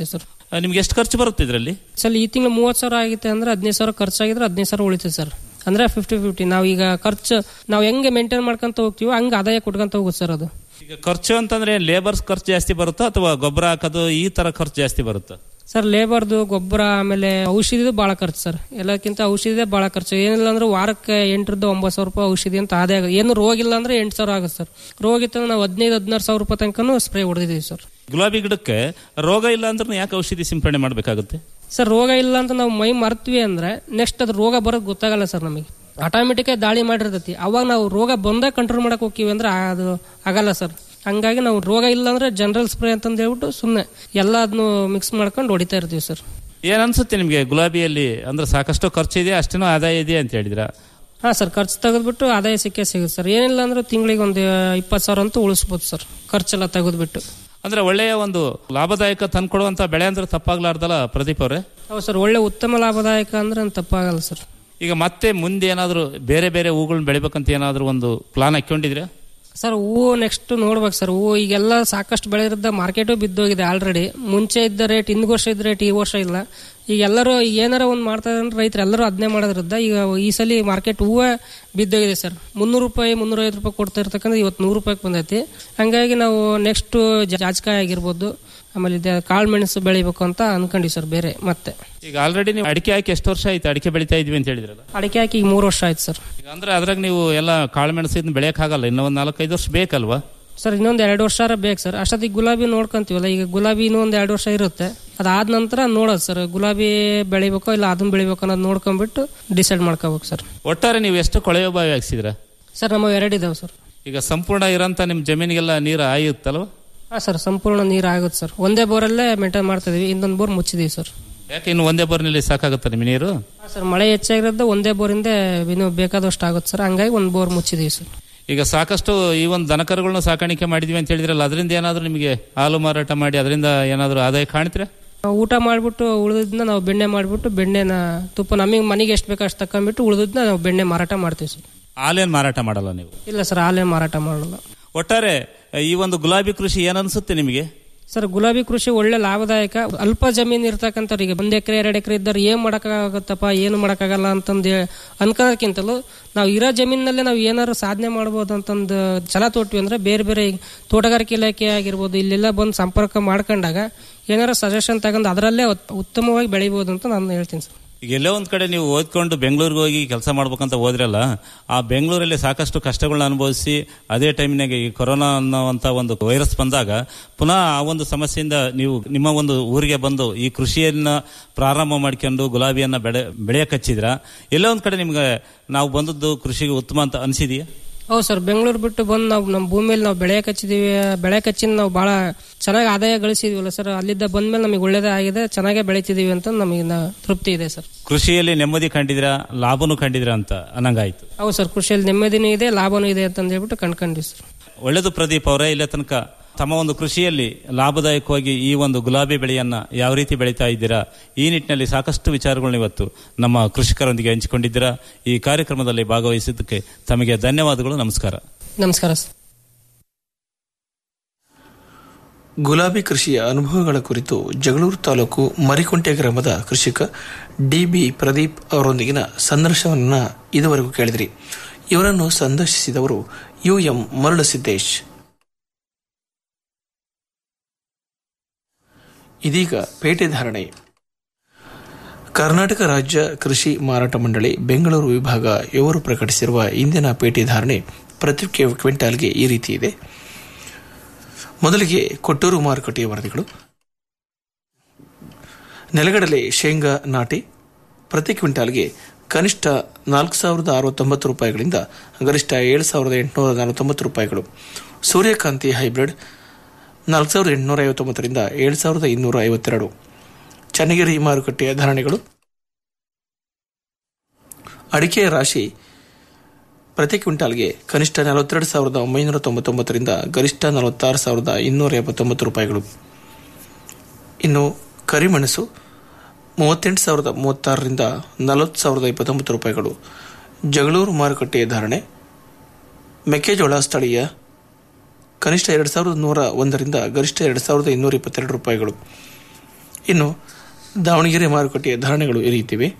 ಆ, ನಿಮ್ಗೆ ಎಷ್ಟು ಖರ್ಚು ಬರುತ್ತೆ ಇದರಲ್ಲಿ ಸರ್ ಈ ತಿಂಗಳು ಮೂವತ್ತು ಸಾವಿರ ಆಗಿತ್ತೆ ಅಂದ್ರೆ ಹದಿನೈದು ಸಾವಿರ ಖರ್ಚಾಗಿದ್ರೆ ಹದಿನೈದು ಸಾವಿರ ಉಳಿತದೆ ಸರ್ ಅಂದ್ರೆ ಫಿಫ್ಟಿ ಫಿಫ್ಟಿ ನಾವು ಈಗ ಖರ್ಚು ನಾವು ಹೆಂಗೆ ಮೇಂಟೈನ್ ಮಾಡ್ಕೊಂತ ಹೋಗ್ತೀವೋ ಹಂಗೆ ಆದಾಯ ಕೊಟ್ಕೊಂತ ಹೋಗುತ್ತೆ ಸರ್ ಅದು ಈಗ ಖರ್ಚು ಅಂತಂದ್ರೆ ಲೇಬರ್ಸ್ ಖರ್ಚು ಜಾಸ್ತಿ ಬರುತ್ತಾ ಅಥವಾ ಗೊಬ್ಬರ ಹಾಕೋದು ಈ ತರ ಖರ್ಚು ಜಾಸ್ತಿ ಬರುತ್ತಾ ಸರ್ ಲೇಬರ್ದು ಗೊಬ್ಬರ ಆಮೇಲೆ ಔಷಧಿದು ಭಾಳ ಖರ್ಚು ಸರ್ ಎಲ್ಲಕ್ಕಿಂತ ಔಷಧಿದೇ ಭಾಳ ಖರ್ಚು ಏನಿಲ್ಲ ಅಂದ್ರೆ ವಾರಕ್ಕೆ ಎಂಟರಿಂದ ಒಂಬತ್ತು ಸಾವಿರ ರೂಪಾಯಿ ಔಷಧಿ ಅಂತ ಆದಾಯ ಆಗುತ್ತೆ ಏನು ರೋಗ ಇಲ್ಲ ಅಂದ್ರೆ ಎಂಟು ಸಾವಿರ ಆಗುತ್ತೆ ಸರ್ ರೋಗ ಇತ್ತಂದ್ರೆ ನಾವು ಹದಿನೈದು ಹದಿನಾರು ಸಾವಿರ ರೂಪಾಯಿ ತನಕನೂ ಸ್ಪ್ರೇ ಹೊಡೆದಿದ್ದೀವಿ ಸರ್ ಗುಲಾಬಿ ಗಿಡಕ್ಕೆ ರೋಗ ಇಲ್ಲ ಅಂದ್ರೆ ಯಾಕೆ ಔಷಧಿ ಸಿಂಪಡಣೆ ಮಾಡಬೇಕಾಗುತ್ತೆ ಸರ್ ರೋಗ ಇಲ್ಲ ಅಂತ ನಾವು ಮೈ ಮರ್ತ್ವಿ ಅಂದ್ರೆ ನೆಕ್ಸ್ಟ್ ಅದು ರೋಗ ಬರೋದು ಗೊತ್ತಾಗಲ್ಲ ಸರ್ ನಮಗೆ ಆಟೋಮೆಟಿಕ್ ದಾಳಿ ಮಾಡಿರ್ತೈತಿ ಅವಾಗ ನಾವು ರೋಗ ಬಂದಾಗ ಕಂಟ್ರೋಲ್ ಮಾಡಕ್ ಹೋಗ್ತೀವಿ ಅಂದ್ರೆ ಅದು ಆಗಲ್ಲ ಸರ್ ಹಂಗಾಗಿ ನಾವು ರೋಗ ಇಲ್ಲ ಅಂದ್ರೆ ಜನರಲ್ ಸ್ಪ್ರೇ ಅಂತಂದು ಹೇಳ್ಬಿಟ್ಟು ಸುಮ್ಮನೆ ಎಲ್ಲ ಅದನ್ನು ಮಿಕ್ಸ್ ಮಾಡ್ಕೊಂಡು ಹೊಡಿತಾ ಇರ್ತೀವಿ ಸರ್ ಏನ್ ಅನ್ಸುತ್ತೆ ನಿಮ್ಗೆ ಗುಲಾಬಿಯಲ್ಲಿ ಅಂದ್ರೆ ಸಾಕಷ್ಟು ಖರ್ಚು ಇದೆ ಅಷ್ಟೇನೋ ಆದಾಯ ಇದೆ ಅಂತ ಹೇಳಿದ್ರ ಹಾಂ ಸರ್ ಖರ್ಚು ತೆಗೆದ್ಬಿಟ್ಟು ಆದಾಯ ಸಿಕ್ಕೇ ಸಿಗುತ್ತೆ ಸರ್ ಏನಿಲ್ಲ ಅಂದ್ರೆ ತಿಂಗಳಿಗೆ ಒಂದು ಇಪ್ಪತ್ತು ಸಾವಿರ ಅಂತೂ ಉಳಿಸ್ಬೋದು ಸರ್ ಖರ್ಚೆಲ್ಲ ತೆಗೆದ್ಬಿಟ್ಟು ಅಂದ್ರೆ ಒಳ್ಳೆಯ ಒಂದು ಲಾಭದಾಯಕ ತಂದ್ಕೊಡುವಂತ ಬೆಳೆ ಅಂದ್ರೆ ತಪ್ಪಾಗ್ಲಾರ್ದಲ್ಲ ಪ್ರದೀಪ್ ಅವರೇ ಹೌದು ಸರ್ ಒಳ್ಳೆ ಉತ್ತಮ ಲಾಭದಾಯಕ ಅಂದ್ರೆ ತಪ್ಪಾಗಲ್ಲ ಸರ್ ಈಗ ಮತ್ತೆ ಮುಂದೆ ಏನಾದ್ರು ಬೇರೆ ಬೇರೆ ಹೂಗಳನ್ನ ಬೆಳಿಬೇಕಂತ ಏನಾದ್ರು ಒಂದು ಪ್ಲಾನ್ ಹಾಕೊಂಡಿದ್ರೆ ಸರ್ ಹೂವು ನೆಕ್ಸ್ಟ್ ನೋಡ್ಬೇಕು ಸರ್ ಹೂವು ಈಗೆಲ್ಲ ಸಾಕಷ್ಟು ಬೆಳೆದಿದ್ದ ಮಾರ್ಕೆಟು ಬಿದ್ದೋಗಿದೆ ಆಲ್ರೆಡಿ ಮುಂಚೆ ಇದ್ದ ರೇಟ್ ಹಿಂದ್ ವರ್ಷ ಇದ್ದ ರೇಟ್ ಈ ವರ್ಷ ಇಲ್ಲ ಈಗ ಎಲ್ಲರೂ ಏನಾರ ಒಂದು ಮಾಡ್ತಾ ಇದ್ರೆ ರೈತರು ಎಲ್ಲರೂ ಅದನ್ನೇ ಮಾಡೋದ್ರಿಂದ ಈಗ ಈ ಸಲ ಮಾರ್ಕೆಟ್ ಹೂವೇ ಬಿದ್ದೋಗಿದೆ ಸರ್ ಮುನ್ನೂರು ರೂಪಾಯಿ ಮುನ್ನೂರೈವತ್ತು ರೂಪಾಯಿ ಕೊಡ್ತಾ ಇರ್ತಕ್ಕಂಥ ಇವತ್ತು ನೂರು ರೂಪಾಯಿಗೆ ಬಂದೈತಿ ಹಂಗಾಗಿ ನಾವು ನೆಕ್ಸ್ಟ್ ಜಾಜಕಾಯಿ ಆಗಿರ್ಬೋದು ಆಮೇಲೆ ಇದೆ ಕಾಳು ಮೆಣಸು ಬೆಳಿಬೇಕು ಅಂತ ಅನ್ಕೊಂಡಿ ಸರ್ ಬೇರೆ ಮತ್ತೆ ಈಗ ಆಲ್ರೆಡಿ ನೀವು ಅಡಿಕೆ ಹಾಕಿ ಎಷ್ಟು ವರ್ಷ ಆಯ್ತು ಅಡಿಕೆ ಬೆಳಿತಾ ಇದ್ವಿ ಅಂತ ಹೇಳಿದ್ರಲ್ಲ ಅಡಿಕೆ ಹಾಕಿ ಈಗ ಮೂರು ವರ್ಷ ಆಯ್ತು ಸರ್ ಈಗ ಅಂದ್ರೆ ಅದ್ರಾಗ ನೀವು ಎಲ್ಲ ಕಾಳುಮೆಣಸು ಇದನ್ನ ಬೆಳೆಯಕ್ ಆಗಲ್ಲ ಇನ್ನೂ ಒಂದು ನಾಲ್ಕೈದು ವರ್ಷ ಬೇಕಲ್ವಾ ಸರ್ ಇನ್ನೊಂದು ಎರಡು ವರ್ಷ ಬೇಕು ಸರ್ ಅಷ್ಟೊತ್ತಿಗೆ ಗುಲಾಬಿ ನೋಡ್ಕೊಂತೀವಲ್ಲ ಈಗ ಗುಲಾಬಿ ಇನ್ನೊಂದು ಎರಡು ವರ್ಷ ಇರುತ್ತೆ ಅದಾದ ನಂತರ ನೋಡೋದು ಸರ್ ಗುಲಾಬಿ ಬೆಳಿಬೇಕೋ ಇಲ್ಲ ಅದನ್ನ ಬೆಳಿಬೇಕೋ ಅನ್ನೋದು ನೋಡ್ಕೊಂಡ್ಬಿಟ್ಟು ಡಿಸೈಡ್ ಮಾಡ್ಕೋಬೇಕು ಸರ್ ಒಟ್ಟಾರೆ ನೀವು ಎಷ್ಟು ಕೊಳೆಯೋ ಬಾವಿ ಹಾಕ್ಸಿದ್ರ ಸರ್ ನಮ್ಮ ಎರಡಿದಾವೆ ಸರ್ ಈಗ ಸಂಪೂರ್ಣ ಇರೋಂಥ ನಿಮ್ಮ ಜಮೀನಿಗೆಲ್ಲ ನೀರು ಆಯುತ್ತಲ್ವ ಹಾಂ ಸರ್ ಸಂಪೂರ್ಣ ನೀರು ಆಗುತ್ತೆ ಸರ್ ಒಂದೇ ಬೋರಲ್ಲೇ ಮೇಂಟೈನ್ ಮಾಡ್ತಾ ಇದೀವಿ ಇನ್ನೊಂದು ಬೋರ್ ಮುಚ್ಚಿದೀವಿ ಸರ್ ಯಾಕೆ ಇನ್ನು ಒಂದೇ ಬೋರ್ನಲ್ಲಿ ಸಾಕಾಗುತ್ತಾ ನಿಮ್ಮ ನೀರು ಹಾಂ ಸರ್ ಮಳೆ ಹೆಚ್ಚಾಗಿರೋದು ಒಂದೇ ಬೋರಿಂದ ಇನ್ನು ಬೇಕಾದಷ್ಟು ಆಗುತ್ತೆ ಸರ್ ಹಂಗಾಗಿ ಒಂದು ಬೋರ್ ಮುಚ್ಚಿದೀವಿ ಸರ್ ಈಗ ಸಾಕಷ್ಟು ಈ ಒಂದು ದನಕರುಗಳನ್ನ ಸಾಕಾಣಿಕೆ ಮಾಡಿದ್ವಿ ಅಂತ ಹೇಳಿದ್ರಲ್ಲ ಅದರಿಂದ ಏನಾದರೂ ನಿಮಗೆ ಹಾಲು ಮಾರಾಟ ಮಾಡಿ ಅದರಿಂದ ಏನಾದರೂ ಆದಾಯ ಕಾಣ್ತೀರಾ ನಾವು ಊಟ ಮಾಡಿಬಿಟ್ಟು ಉಳಿದಿದ್ದನ್ನ ನಾವು ಬೆಣ್ಣೆ ಮಾಡಿಬಿಟ್ಟು ಬೆಣ್ಣೆನ ತುಪ್ಪ ನಮಗೆ ಮನೆಗೆ ಎಷ್ಟು ಬೇಕೋ ಅಷ್ಟು ತಕೊಂಡ್ಬಿಟ್ಟು ಉಳಿದಿದ್ದನ್ನ ನಾವು ಬೆಣ್ಣೆ ಮಾರಾಟ ಮಾಡ್ತೀವಿ ಸರ್ ಹಾಲೇನು ಮಾರಾಟ ಮಾಡಲ್ಲ ನೀವು ಇಲ್ಲ ಸರ್ ಹಾಲೇ ಮಾರಾಟ ಮಾಡಲ್ಲ ಒಟ್ಟಾರೆ ಈ ಒಂದು ಗುಲಾಬಿ ಕೃಷಿ ಏನನ್ಸುತ್ತೆ ನಿಮಗೆ ಸರ್ ಗುಲಾಬಿ ಕೃಷಿ ಒಳ್ಳೆ ಲಾಭದಾಯಕ ಅಲ್ಪ ಜಮೀನು ಇರ್ತಕ್ಕಂಥವ್ರಿಗೆ ಒಂದ್ ಎಕರೆ ಎರಡು ಎಕರೆ ಇದ್ದವ್ರು ಏನ್ ಮಾಡಕ್ಕಾಗತ್ತಪ್ಪ ಏನು ಮಾಡಕ್ಕಾಗಲ್ಲ ಅಂತಂದು ಅನ್ಕೋದಕ್ಕಿಂತಲೂ ನಾವು ಇರೋ ಜಮೀನಲ್ಲೇ ನಾವು ಏನಾದ್ರು ಸಾಧನೆ ಮಾಡ್ಬೋದು ಅಂತಂದು ಛಲ ತೊಟ್ವಿ ಅಂದ್ರೆ ಬೇರೆ ಬೇರೆ ಈಗ ತೋಟಗಾರಿಕೆ ಇಲಾಖೆ ಆಗಿರ್ಬೋದು ಇಲ್ಲೆಲ್ಲ ಬಂದು ಸಂಪರ್ಕ ಮಾಡ್ಕೊಂಡಾಗ ಏನಾರು ಸಜೆಷನ್ ತಗೊಂಡು ಅದರಲ್ಲೇ ಉತ್- ಉತ್ತಮವಾಗಿ ಬೆಳಿಬೋದು ಅಂತ ನಾನು ಹೇಳ್ತೀನಿ ಸರ್ ಈಗ ಎಲ್ಲೋ ಒಂದ್ ಕಡೆ ನೀವು ಓದ್ಕೊಂಡು ಬೆಂಗಳೂರಿಗೆ ಹೋಗಿ ಕೆಲಸ ಮಾಡ್ಬೇಕಂತ ಹೋದ್ರಲ್ಲ ಆ ಬೆಂಗಳೂರಲ್ಲಿ ಸಾಕಷ್ಟು ಕಷ್ಟಗಳನ್ನ ಅನುಭವಿಸಿ ಅದೇ ಟೈಮ್ನಾಗೆ ಈ ಕೊರೋನಾ ಅನ್ನೋವಂಥ ಒಂದು ವೈರಸ್ ಬಂದಾಗ ಪುನಃ ಆ ಒಂದು ಸಮಸ್ಯೆಯಿಂದ ನೀವು ನಿಮ್ಮ ಒಂದು ಊರಿಗೆ ಬಂದು ಈ ಕೃಷಿಯನ್ನ ಪ್ರಾರಂಭ ಮಾಡ್ಕೊಂಡು ಗುಲಾಬಿಯನ್ನ ಬೆಳೆ ಬೆಳೆಯಕ್ಕೆ ಹಚ್ಚಿದ್ರ ಎಲ್ಲೋ ಒಂದ್ ಕಡೆ ನಿಮ್ಗೆ ನಾವು ಬಂದದ್ದು ಕೃಷಿಗೆ ಉತ್ತಮ ಅಂತ ಅನ್ಸಿದೆಯಾ ಹೌದು ಸರ್ ಬೆಂಗಳೂರು ಬಿಟ್ಟು ಬಂದು ನಾವು ನಮ್ಮ ಭೂಮಿಯಲ್ಲಿ ನಾವು ಬೆಳೆ ಹಚ್ಚಿದೀವಿ ಬೆಳೆ ಹಚ್ಚಿನ ನಾವು ಭಾಳ ಚೆನ್ನಾಗಿ ಆದಾಯ ಗಳಿಸಿದೀವಲ್ಲ ಸರ್ ಅಲ್ಲಿದ್ದ ಬಂದ್ಮೇಲೆ ನಮಗೆ ಒಳ್ಳೇದೇ ಆಗಿದೆ ಚೆನ್ನಾಗೇ ಬೆಳಿತಿದೀವಿ ಅಂತ ನಮಗೆ ನ- ತೃಪ್ತಿ ಇದೆ ಸರ್ ಕೃಷಿಯಲ್ಲಿ ನೆಮ್ಮದಿ ಕಂಡಿದ್ರ ಲಾಭನೂ ಕಂಡಿದ್ರ ಅಂತ ಅನ್ನಂಗಾಯ್ತು ಹೌದು ಸರ್ ಕೃಷಿಯಲ್ಲಿ ನೆಮ್ಮದಿನೂ ಇದೆ ಲಾಭನೂ ಇದೆ ಅಂತ ಹೇಳ್ಬಿಟ್ಟು ಕಂಡ್ಕೊಂಡ್ವಿ ಸರ್ ಒಳ್ಳೆದು ಪ್ರದೀಪ್ ಅವರೇ ಇಲ್ಲೇ ತನಕ ತಮ್ಮ ಒಂದು ಕೃಷಿಯಲ್ಲಿ ಲಾಭದಾಯಕವಾಗಿ ಈ ಒಂದು ಗುಲಾಬಿ ಬೆಳೆಯನ್ನ ಯಾವ ರೀತಿ ಬೆಳೀತಾ ಇದ್ದೀರಾ ಈ ನಿಟ್ಟಿನಲ್ಲಿ ಸಾಕಷ್ಟು ವಿಚಾರಗಳನ್ನ ಇವತ್ತು ನಮ್ಮ ಕೃಷಿಕರೊಂದಿಗೆ ಹಂಚಿಕೊಂಡಿದ್ದೀರಾ ಈ ಕಾರ್ಯಕ್ರಮದಲ್ಲಿ ಭಾಗವಹಿಸಿದ್ದಕ್ಕೆ ತಮಗೆ ಧನ್ಯವಾದಗಳು ನಮಸ್ಕಾರ ನಮಸ್ಕಾರ ಸರ್ ಗುಲಾಬಿ ಕೃಷಿಯ ಅನುಭವಗಳ ಕುರಿತು ಜಗಳೂರು ತಾಲೂಕು ಮರಿಕುಂಟೆ ಗ್ರಾಮದ ಕೃಷಿಕ ಡಿಬಿ ಪ್ರದೀಪ್ ಅವರೊಂದಿಗಿನ ಸಂದರ್ಶನವನ್ನ ಇದುವರೆಗೂ ಕೇಳಿದ್ರಿ ಇವರನ್ನು ಸಂದರ್ಶಿಸಿದವರು ಯುಎಂ ಮರಳಸಿದ್ದೇಶ್ ಇದೀಗ ಪೇಟೆ ಧಾರಣೆ ಕರ್ನಾಟಕ ರಾಜ್ಯ ಕೃಷಿ ಮಾರಾಟ ಮಂಡಳಿ ಬೆಂಗಳೂರು ವಿಭಾಗ ಇವರು ಪ್ರಕಟಿಸಿರುವ ಇಂದಿನ ಪೇಟೆ ಧಾರಣೆ ಪ್ರತಿ ಕ್ವಿಂಟಾಲ್ಗೆ ಈ ರೀತಿ ಇದೆ ಮೊದಲಿಗೆ ಕೊಟ್ಟೂರು ಮಾರುಕಟ್ಟೆಯ ವರದಿಗಳು ನೆಲಗಡಲೆ ಶೇಂಗಾ ನಾಟಿ ಪ್ರತಿ ಕ್ವಿಂಟಾಲ್ಗೆ ಕನಿಷ್ಠ ನಾಲ್ಕು ಸಾವಿರದ ಅರವತ್ತೊಂಬತ್ತು ರೂಪಾಯಿಗಳಿಂದ ಗರಿಷ್ಠ ಏಳು ಸಾವಿರದ ಎಂಟುನೂರ ನಲವತ್ತೊಂಬತ್ತು ರೂಪಾಯಿಗಳು ಸೂರ್ಯಕಾಂತಿ ಹೈಬ್ರಿಡ್ ನಾಲ್ಕು ಸಾವಿರದ ಎಂಟುನೂರ ಐವತ್ತೊಂಬತ್ತರಿಂದ ಏಳು ಸಾವಿರದ ಇನ್ನೂರ ಐವತ್ತೆರಡು ಚನ್ನಗಿರಿ ಮಾರುಕಟ್ಟೆಯ ಧಾರಣೆಗಳು ಅಡಿಕೆಯ ರಾಶಿ ಪ್ರತಿ ಕ್ವಿಂಟಾಲ್ಗೆ ಕನಿಷ್ಠ ನಲವತ್ತೆರಡು ಸಾವಿರದ ಒಂಬೈನೂರ ತೊಂಬತ್ತೊಂಬತ್ತರಿಂದ ಗರಿಷ್ಠ ನಲವತ್ತಾರು ಸಾವಿರದ ಇನ್ನೂರ ಎಪ್ಪತ್ತೊಂಬತ್ತು ರೂಪಾಯಿಗಳು ಇನ್ನು ಕರಿಮೆಣಸು ಮೂವತ್ತೆಂಟು ಸಾವಿರದ ಮೂವತ್ತಾರರಿಂದ ನಲವತ್ತು ಸಾವಿರದ ಇಪ್ಪತ್ತೊಂಬತ್ತು ರೂಪಾಯಿಗಳು ಜಗಳೂರು ಮಾರುಕಟ್ಟೆಯ ಧಾರಣೆ ಮೆಕ್ಕೆಜೋಳ ಸ್ಥಳೀಯ ಕನಿಷ್ಠ ಎರಡು ಸಾವಿರದ ನೂರ ಒಂದರಿಂದ ಗರಿಷ್ಠ ಎರಡು ಸಾವಿರದ ಇನ್ನೂರ ಇಪ್ಪತ್ತೆರಡು ರೂಪಾಯಿಗಳು ಇನ್ನು ದಾವಣಗೆರೆ ಮಾರುಕಟ್ಟೆಯ ಧಾರಣೆಗಳು ಈ ರೀತಿವೆ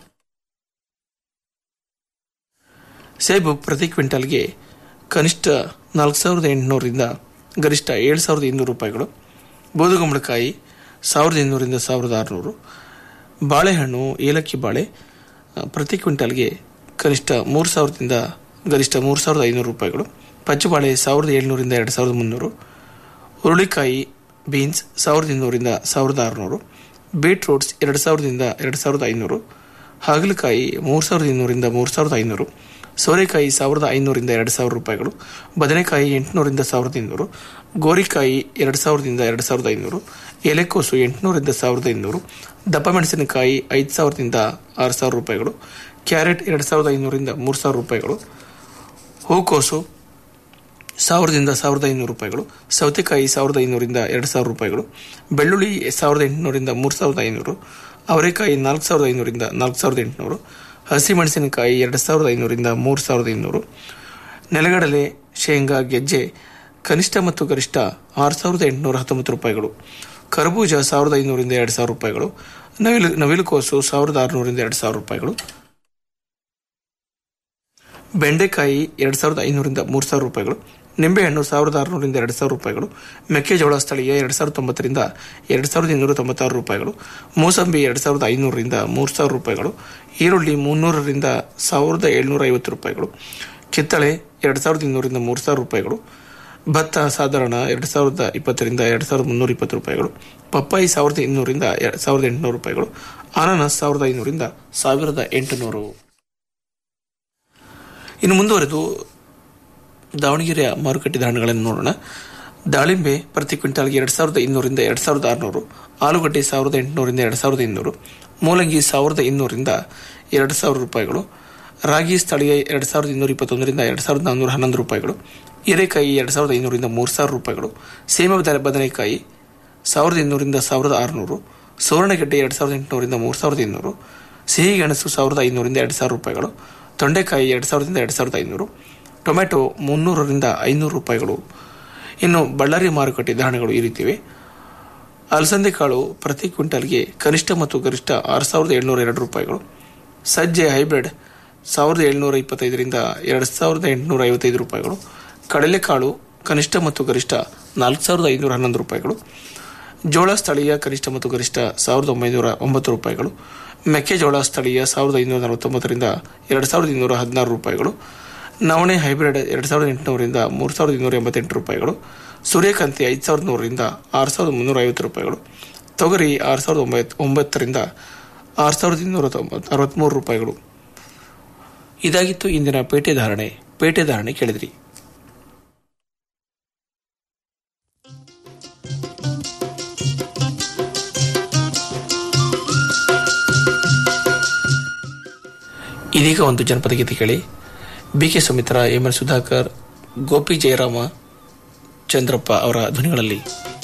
ಸೇಬು ಪ್ರತಿ ಕ್ವಿಂಟಲ್ಗೆ ಕನಿಷ್ಠ ನಾಲ್ಕು ಸಾವಿರದ ಎಂಟುನೂರರಿಂದ ಗರಿಷ್ಠ ಏಳು ಸಾವಿರದ ಇನ್ನೂರು ರೂಪಾಯಿಗಳು ಬೂದುಗುಂಬಳಕಾಯಿ ಸಾವಿರದ ಇನ್ನೂರಿಂದ ಸಾವಿರದ ಆರುನೂರು ಬಾಳೆಹಣ್ಣು ಏಲಕ್ಕಿ ಬಾಳೆ ಆ, ಪ್ರತಿ ಕ್ವಿಂಟಲ್ಗೆ ಕನಿಷ್ಠ ಮೂರು ಸಾವಿರದಿಂದ ಗರಿಷ್ಠ ಮೂರು ಸಾವಿರದ ಐನೂರು ರೂಪಾಯಿಗಳು ಪಚ್ಚಬಾಳೆ ಸಾವಿರದ ಏಳ್ನೂರಿಂದ ಎರಡು ಸಾವಿರದ ಮುನ್ನೂರು ಹುರುಳಿಕಾಯಿ ಬೀನ್ಸ್ ಸಾವಿರದ ಇನ್ನೂರಿಂದ ಸಾವಿರದ ಆರುನೂರು ಬೀಟ್ರೂಟ್ಸ್ ಎರಡು ಸಾವಿರದಿಂದ ಎರಡು ಸಾವಿರದ ಐನೂರು ಹಾಗಲಕಾಯಿ ಮೂರು ಸಾವಿರದ ಇನ್ನೂರಿಂದ ಮೂರು ಸಾವಿರದ ಐನೂರು ಸೋರೆಕಾಯಿ ಸಾವಿರದ ಐನೂರಿಂದ ಎರಡು ಸಾವಿರ ರೂಪಾಯಿಗಳು ಬದನೆಕಾಯಿ ಎಂಟುನೂರಿಂದ ಸಾವಿರದ ಇನ್ನೂರು ಗೋರಿಕಾಯಿ ಎರಡು ಸಾವಿರದಿಂದ ಎರಡು ಸಾವಿರದ ಐನೂರು ಎಲೆಕೋಸು ಎಂಟುನೂರಿಂದ ಸಾವಿರದ ಇನ್ನೂರು ದಪ್ಪ ಮೆಣಸಿನಕಾಯಿ ಐದು ಸಾವಿರದಿಂದ ಆರು ಸಾವಿರ ರೂಪಾಯಿಗಳು ಕ್ಯಾರೆಟ್ ಎರಡು ಸಾವಿರದ ಐನೂರಿಂದ ಮೂರು ಸಾವಿರ ರೂಪಾಯಿಗಳು ಹೂಕೋಸು ಸಾವಿರದಿಂದ ಸಾವಿರದ ಐನೂರು ರೂಪಾಯಿಗಳು ಸೌತೆಕಾಯಿ ಸಾವಿರದ ಐನೂರಿಂದ ಎರಡು ಸಾವಿರ ರೂಪಾಯಿಗಳು ಬೆಳ್ಳುಳ್ಳಿ ಸಾವಿರದ ಎಂಟುನೂರಿಂದ ಮೂರು ಸಾವಿರದ ಐನೂರು ಅವರೆಕಾಯಿ ನಾಲ್ಕು ಸಾವಿರದ ಐನೂರಿಂದ ನಾಲ್ಕು ಸಾವಿರದ ಎಂಟುನೂರು ಹಸಿಮೆಣಸಿನಕಾಯಿ ಎರಡು ಸಾವಿರದ ಐನೂರಿಂದ ಮೂರು ಸಾವಿರದ ಇನ್ನೂರು ನೆಲಗಡಲೆ ಶೇಂಗಾ ಗೆಜ್ಜೆ ಕನಿಷ್ಠ ಮತ್ತು ಗರಿಷ್ಠ ಆರು ಸಾವಿರದ ಎಂಟುನೂರ ಹತ್ತೊಂಬತ್ತು ರೂಪಾಯಿಗಳು ಕರ್ಬೂಜ ಸಾವಿರದ ಐನೂರಿಂದ ಎರಡು ಸಾವಿರ ರೂಪಾಯಿಗಳು ನವಿಲು ನವಿಲುಕೋಸು ಸಾವಿರದ ಆರುನೂರಿಂದ ಎರಡು ಸಾವಿರ ರೂಪಾಯಿಗಳು ಬೆಂಡೆಕಾಯಿ ಎರಡು ಸಾವಿರದ ಐನೂರಿಂದ ಮೂರು ಸಾವಿರ ರೂಪಾಯಿಗಳು ನಿಂಬೆಹಣ್ಣು ಸಾವಿರದ ಆರುನೂರಿಂದ ಎರಡು ಸಾವಿರ ರೂಪಾಯಿಗಳು ಮೆಕ್ಕೆಜೋಳ ಸ್ಥಳೀಯ ಎರಡು ಸಾವಿರದ ತೊಂಬತ್ತರಿಂದ ಎರಡು ಸಾವಿರದ ಇನ್ನೂರ ತೊಂಬತ್ತಾರು ರೂಪಾಯಿಗಳು ಮೂಸಂಬಿ ಎರಡು ಸಾವಿರದ ಐನೂರರಿಂದ ಮೂರು ಸಾವಿರ ರೂಪಾಯಿಗಳು ಈರುಳ್ಳಿ ಮುನ್ನೂರರಿಂದ ಸಾವಿರದ ಏಳ್ನೂರ ಐವತ್ತು ರೂಪಾಯಿಗಳು ಕಿತ್ತಳೆ ಎರಡು ಸಾವಿರದ ಇನ್ನೂರಿಂದ ಮೂರು ಸಾವಿರ ರೂಪಾಯಿಗಳು ಭತ್ತ ಸಾಧಾರಣ ಎರಡು ಸಾವಿರದ ಇಪ್ಪತ್ತರಿಂದ ಎರಡು ಸಾವಿರದ ಮುನ್ನೂರ ಇಪ್ಪತ್ತು ರೂಪಾಯಿಗಳು ಪಪ್ಪಾಯಿ ಸಾವಿರದ ಇನ್ನೂರಿಂದ ಎರಡು ಸಾವಿರದ ಎಂಟುನೂರು ರೂಪಾಯಿಗಳು ಅನಾನಸ್ ಸಾವಿರದ ಐನೂರಿಂದ ಸಾವಿರದ ಎಂಟುನೂರು ಇನ್ನು ಮುಂದುವರೆದು ದಾವಣಗೆರೆಯ ಮಾರುಕಟ್ಟೆ ಧಾರಣೆಗಳನ್ನು ನೋಡೋಣ ದಾಳಿಂಬೆ ಪ್ರತಿ ಕ್ವಿಂಟಾಲ್ಗೆ ಎರಡು ಸಾವಿರದ ಇನ್ನೂರಿಂದ ಎರಡು ಸಾವಿರದ ಆರುನೂರು ಆಲೂಗಡ್ಡೆ ಸಾವಿರದ ಎಂಟುನೂರಿಂದ ಎರಡು ಸಾವಿರದ ಇನ್ನೂರು ಮೂಲಂಗಿ ಸಾವಿರದ ಇನ್ನೂರಿಂದ ಎರಡು ಸಾವಿರ ರೂಪಾಯಿಗಳು ರಾಗಿ ಸ್ಥಳೀಯ ಎರಡು ಸಾವಿರದ ಇನ್ನೂರ ಇಪ್ಪತ್ತೊಂದರಿಂದ ಎರಡು ಸಾವಿರದ ನಾನ್ನೂರ ಹನ್ನೊಂದು ರೂಪಾಯಿಗಳು ಹೀರೆಕಾಯಿ ಎರಡು ಸಾವಿರದ ಐನೂರಿಂದ ಮೂರು ಸಾವಿರ ರೂಪಾಯಿಗಳು ಸೇಮ ಬದ- ಬದನೆಕಾಯಿ ಸಾವಿರದ ಇನ್ನೂರಿಂದ ಸಾವಿರದ ಆರುನೂರು ಸುವರ್ಣಗೆಡ್ಡೆ ಎರಡು ಸಾವಿರದ ಎಂಟುನೂರಿಂದ ಮೂರು ಸಾವಿರದ ಇನ್ನೂರು ಸಿಹಿಗೆಣಸು ಸಾವಿರದ ಐನೂರಿಂದ ಎರಡು ಸಾವಿರ ರೂಪಾಯಿಗಳು ತೊಂಡೆಕಾಯಿ ಎರಡು ಸಾವಿರದಿಂದ ಎರಡು ಸಾವಿರದ ಐನೂರು ಟೊಮೆಟೊ ಮುನ್ನೂರರಿಂದ ಐನೂರು ರೂಪಾಯಿಗಳು ಇನ್ನು ಬಳ್ಳಾರಿ ಮಾರುಕಟ್ಟೆ ಧಾರಣೆಗಳು ಈ ರೀತಿವೆ ಅಲಸಂದೆ ಕಾಳು ಪ್ರತಿ ಕ್ವಿಂಟಲ್ಗೆ ಕನಿಷ್ಠ ಮತ್ತು ಗರಿಷ್ಠ ಆರು ಸಾವಿರದ ಏಳ್ನೂರ ಎರಡು ರೂಪಾಯಿಗಳು ಸಜ್ಜೆ ಹೈಬ್ರಿಡ್ ಸಾವಿರದ ಏಳ್ನೂರ ಇಪ್ಪತ್ತೈದರಿಂದ ಎರಡು ಸಾವಿರದ ಎಂಟುನೂರ ಐವತ್ತೈದು ರೂಪಾಯಿಗಳು ಕಡಲೆಕಾಳು ಕನಿಷ್ಠ ಮತ್ತು ಗರಿಷ್ಠ ನಾಲ್ಕು ಸಾವಿರದ ಐನೂರ ಹನ್ನೊಂದು ರೂಪಾಯಿಗಳು ಜೋಳ ಸ್ಥಳೀಯ ಕನಿಷ್ಠ ಮತ್ತು ಗರಿಷ್ಠ ಸಾವಿರದ ಒಂಬೈನೂರ ಒಂಬತ್ತು ರೂಪಾಯಿಗಳು ಮೆಕ್ಕೆಜೋಳ ಸ್ಥಳೀಯ ಸಾವಿರದ ಐನೂರ ನಲವತ್ತೊಂಬತ್ತರಿಂದ ಎರಡು ಸಾವಿರದ ಇನ್ನೂರ ಹದಿನಾರು ರೂಪಾಯಿಗಳು ನವಣೆ ಹೈಬ್ರಿಡ್ ಎರಡು ಸಾವಿರದ ಎಂಟುನೂರಿಂದ ಮೂರು ಸಾವಿರದ ಇನ್ನೂರ ಎಂಬತ್ತೆಂಟು ರೂಪಾಯಿಗಳು ಸೂರ್ಯಕಾಂತಿ ಐದು ಸಾವಿರದ ನೂರರಿಂದ ಆರು ಸಾವಿರದ ಮುನ್ನೂರ ಐವತ್ತು ರೂಪಾಯಿಗಳು ತೊಗರಿ ಆರು ಸಾವಿರದ ಒಂಬತ್ತು ಒಂಬತ್ತರಿಂದ ಆರು ಸಾವಿರದ ಇನ್ನೂರ ತೊಂಬತ್ತು ಅರವತ್ತ್ಮೂರು ರೂಪಾಯಿಗಳು ಇದಾಗಿತ್ತು ಇಂದಿನ ಪೇಟೆ ಧಾರಣೆ ಪೇಟೆ ಧಾರಣೆ ಕೇಳಿದ್ರಿ ಇದೀಗ ಒಂದು ಜನಪದ ಗೀತೆ ಕೇಳಿ B K Sumitra M L Sudhakar Gopi Jayarama Chandrappa ಅವರ ಧ್ವನಿಗಳಲ್ಲಿ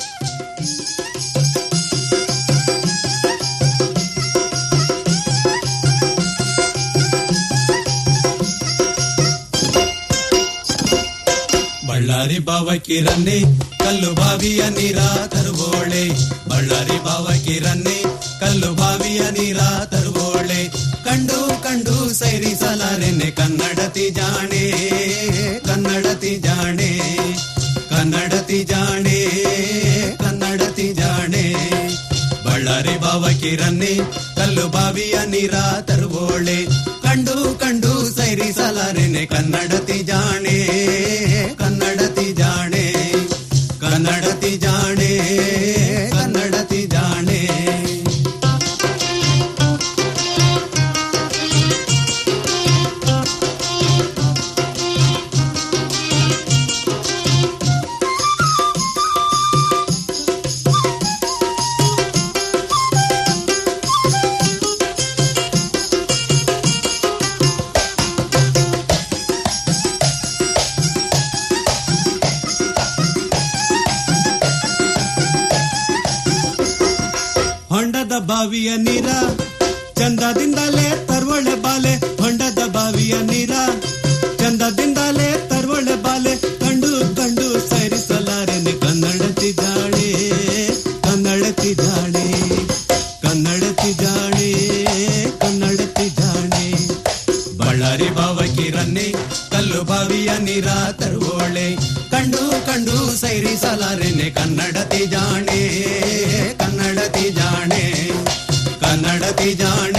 ಬಳ್ಳಾರಿ ಬಾವಕಿ ರನ್ನೆ ಕಲ್ಲು ಬಾವಿಯ ನೀರ ತರುವೋಳೆ ಬಳ್ಳಾರಿ ಬಾವಕಿ ರನ್ನೆ ಕಲ್ಲು ಬಾವಿಯ ನೀರ ತರುವೋಳೆ ಕಂಡು ಕಂಡು ಸೈರಿಸಲಾರೆನೆ ಕನ್ನಡತಿ ಜಾಣೆ ಕನ್ನಡತಿ ಜಾಣೆ ಕನ್ನಡತಿ ಜಾಣೆ ಕನ್ನಡತಿ ಜಾಣೆ ಬಳ್ಳಾರಿ ಬಾವಕಿ ರನ್ನೆ ಕಲ್ಲು ಬಾವಿಯ ನೀರ ತರುವೋಳೆ ಕಂಡು ಕಂಡು ಸೈರಿಸಲಾರೆನೆ ಕನ್ನಡತಿ ಜಾಣೆ ಕನ್ನಡತಿ ಜಾಣೆ ಕನ್ನಡತಿ ಜಾಣೆ ಕನ್ನಡತಿ ಜಾಣೆ ಹೊಂಡದ ಬಾವಿಯ ನೀರ ಚಂದದಿಂದಲೇ ತರುವಳೆ ಬಾಲೆ ಹೊಂಡದ ಬಾವಿಯ ನೀರ ಚಂದದಿಂದಲೇ ತರುವಳೆ ಬಾಲೆ ಕಂಡು ಕಂಡು ಸರಿಸಲಾರೆನೆ ಕನ್ನಡತಿ ಜಾಣೆ ಕನ್ನಡತಿ ಜಾಣೆ ಕಲ್ಲು ಬಾವಿಯ ನೀರ ತರುವೋಳೆ ಕಂಡು ಕಂಡು ಸೈರಿಸಲಾರೆನೆ ಕನ್ನಡತಿ ಜಾಣೆ ಕನ್ನಡತಿ ಜಾಣೆ ಕನ್ನಡತಿ ಜಾಣೆ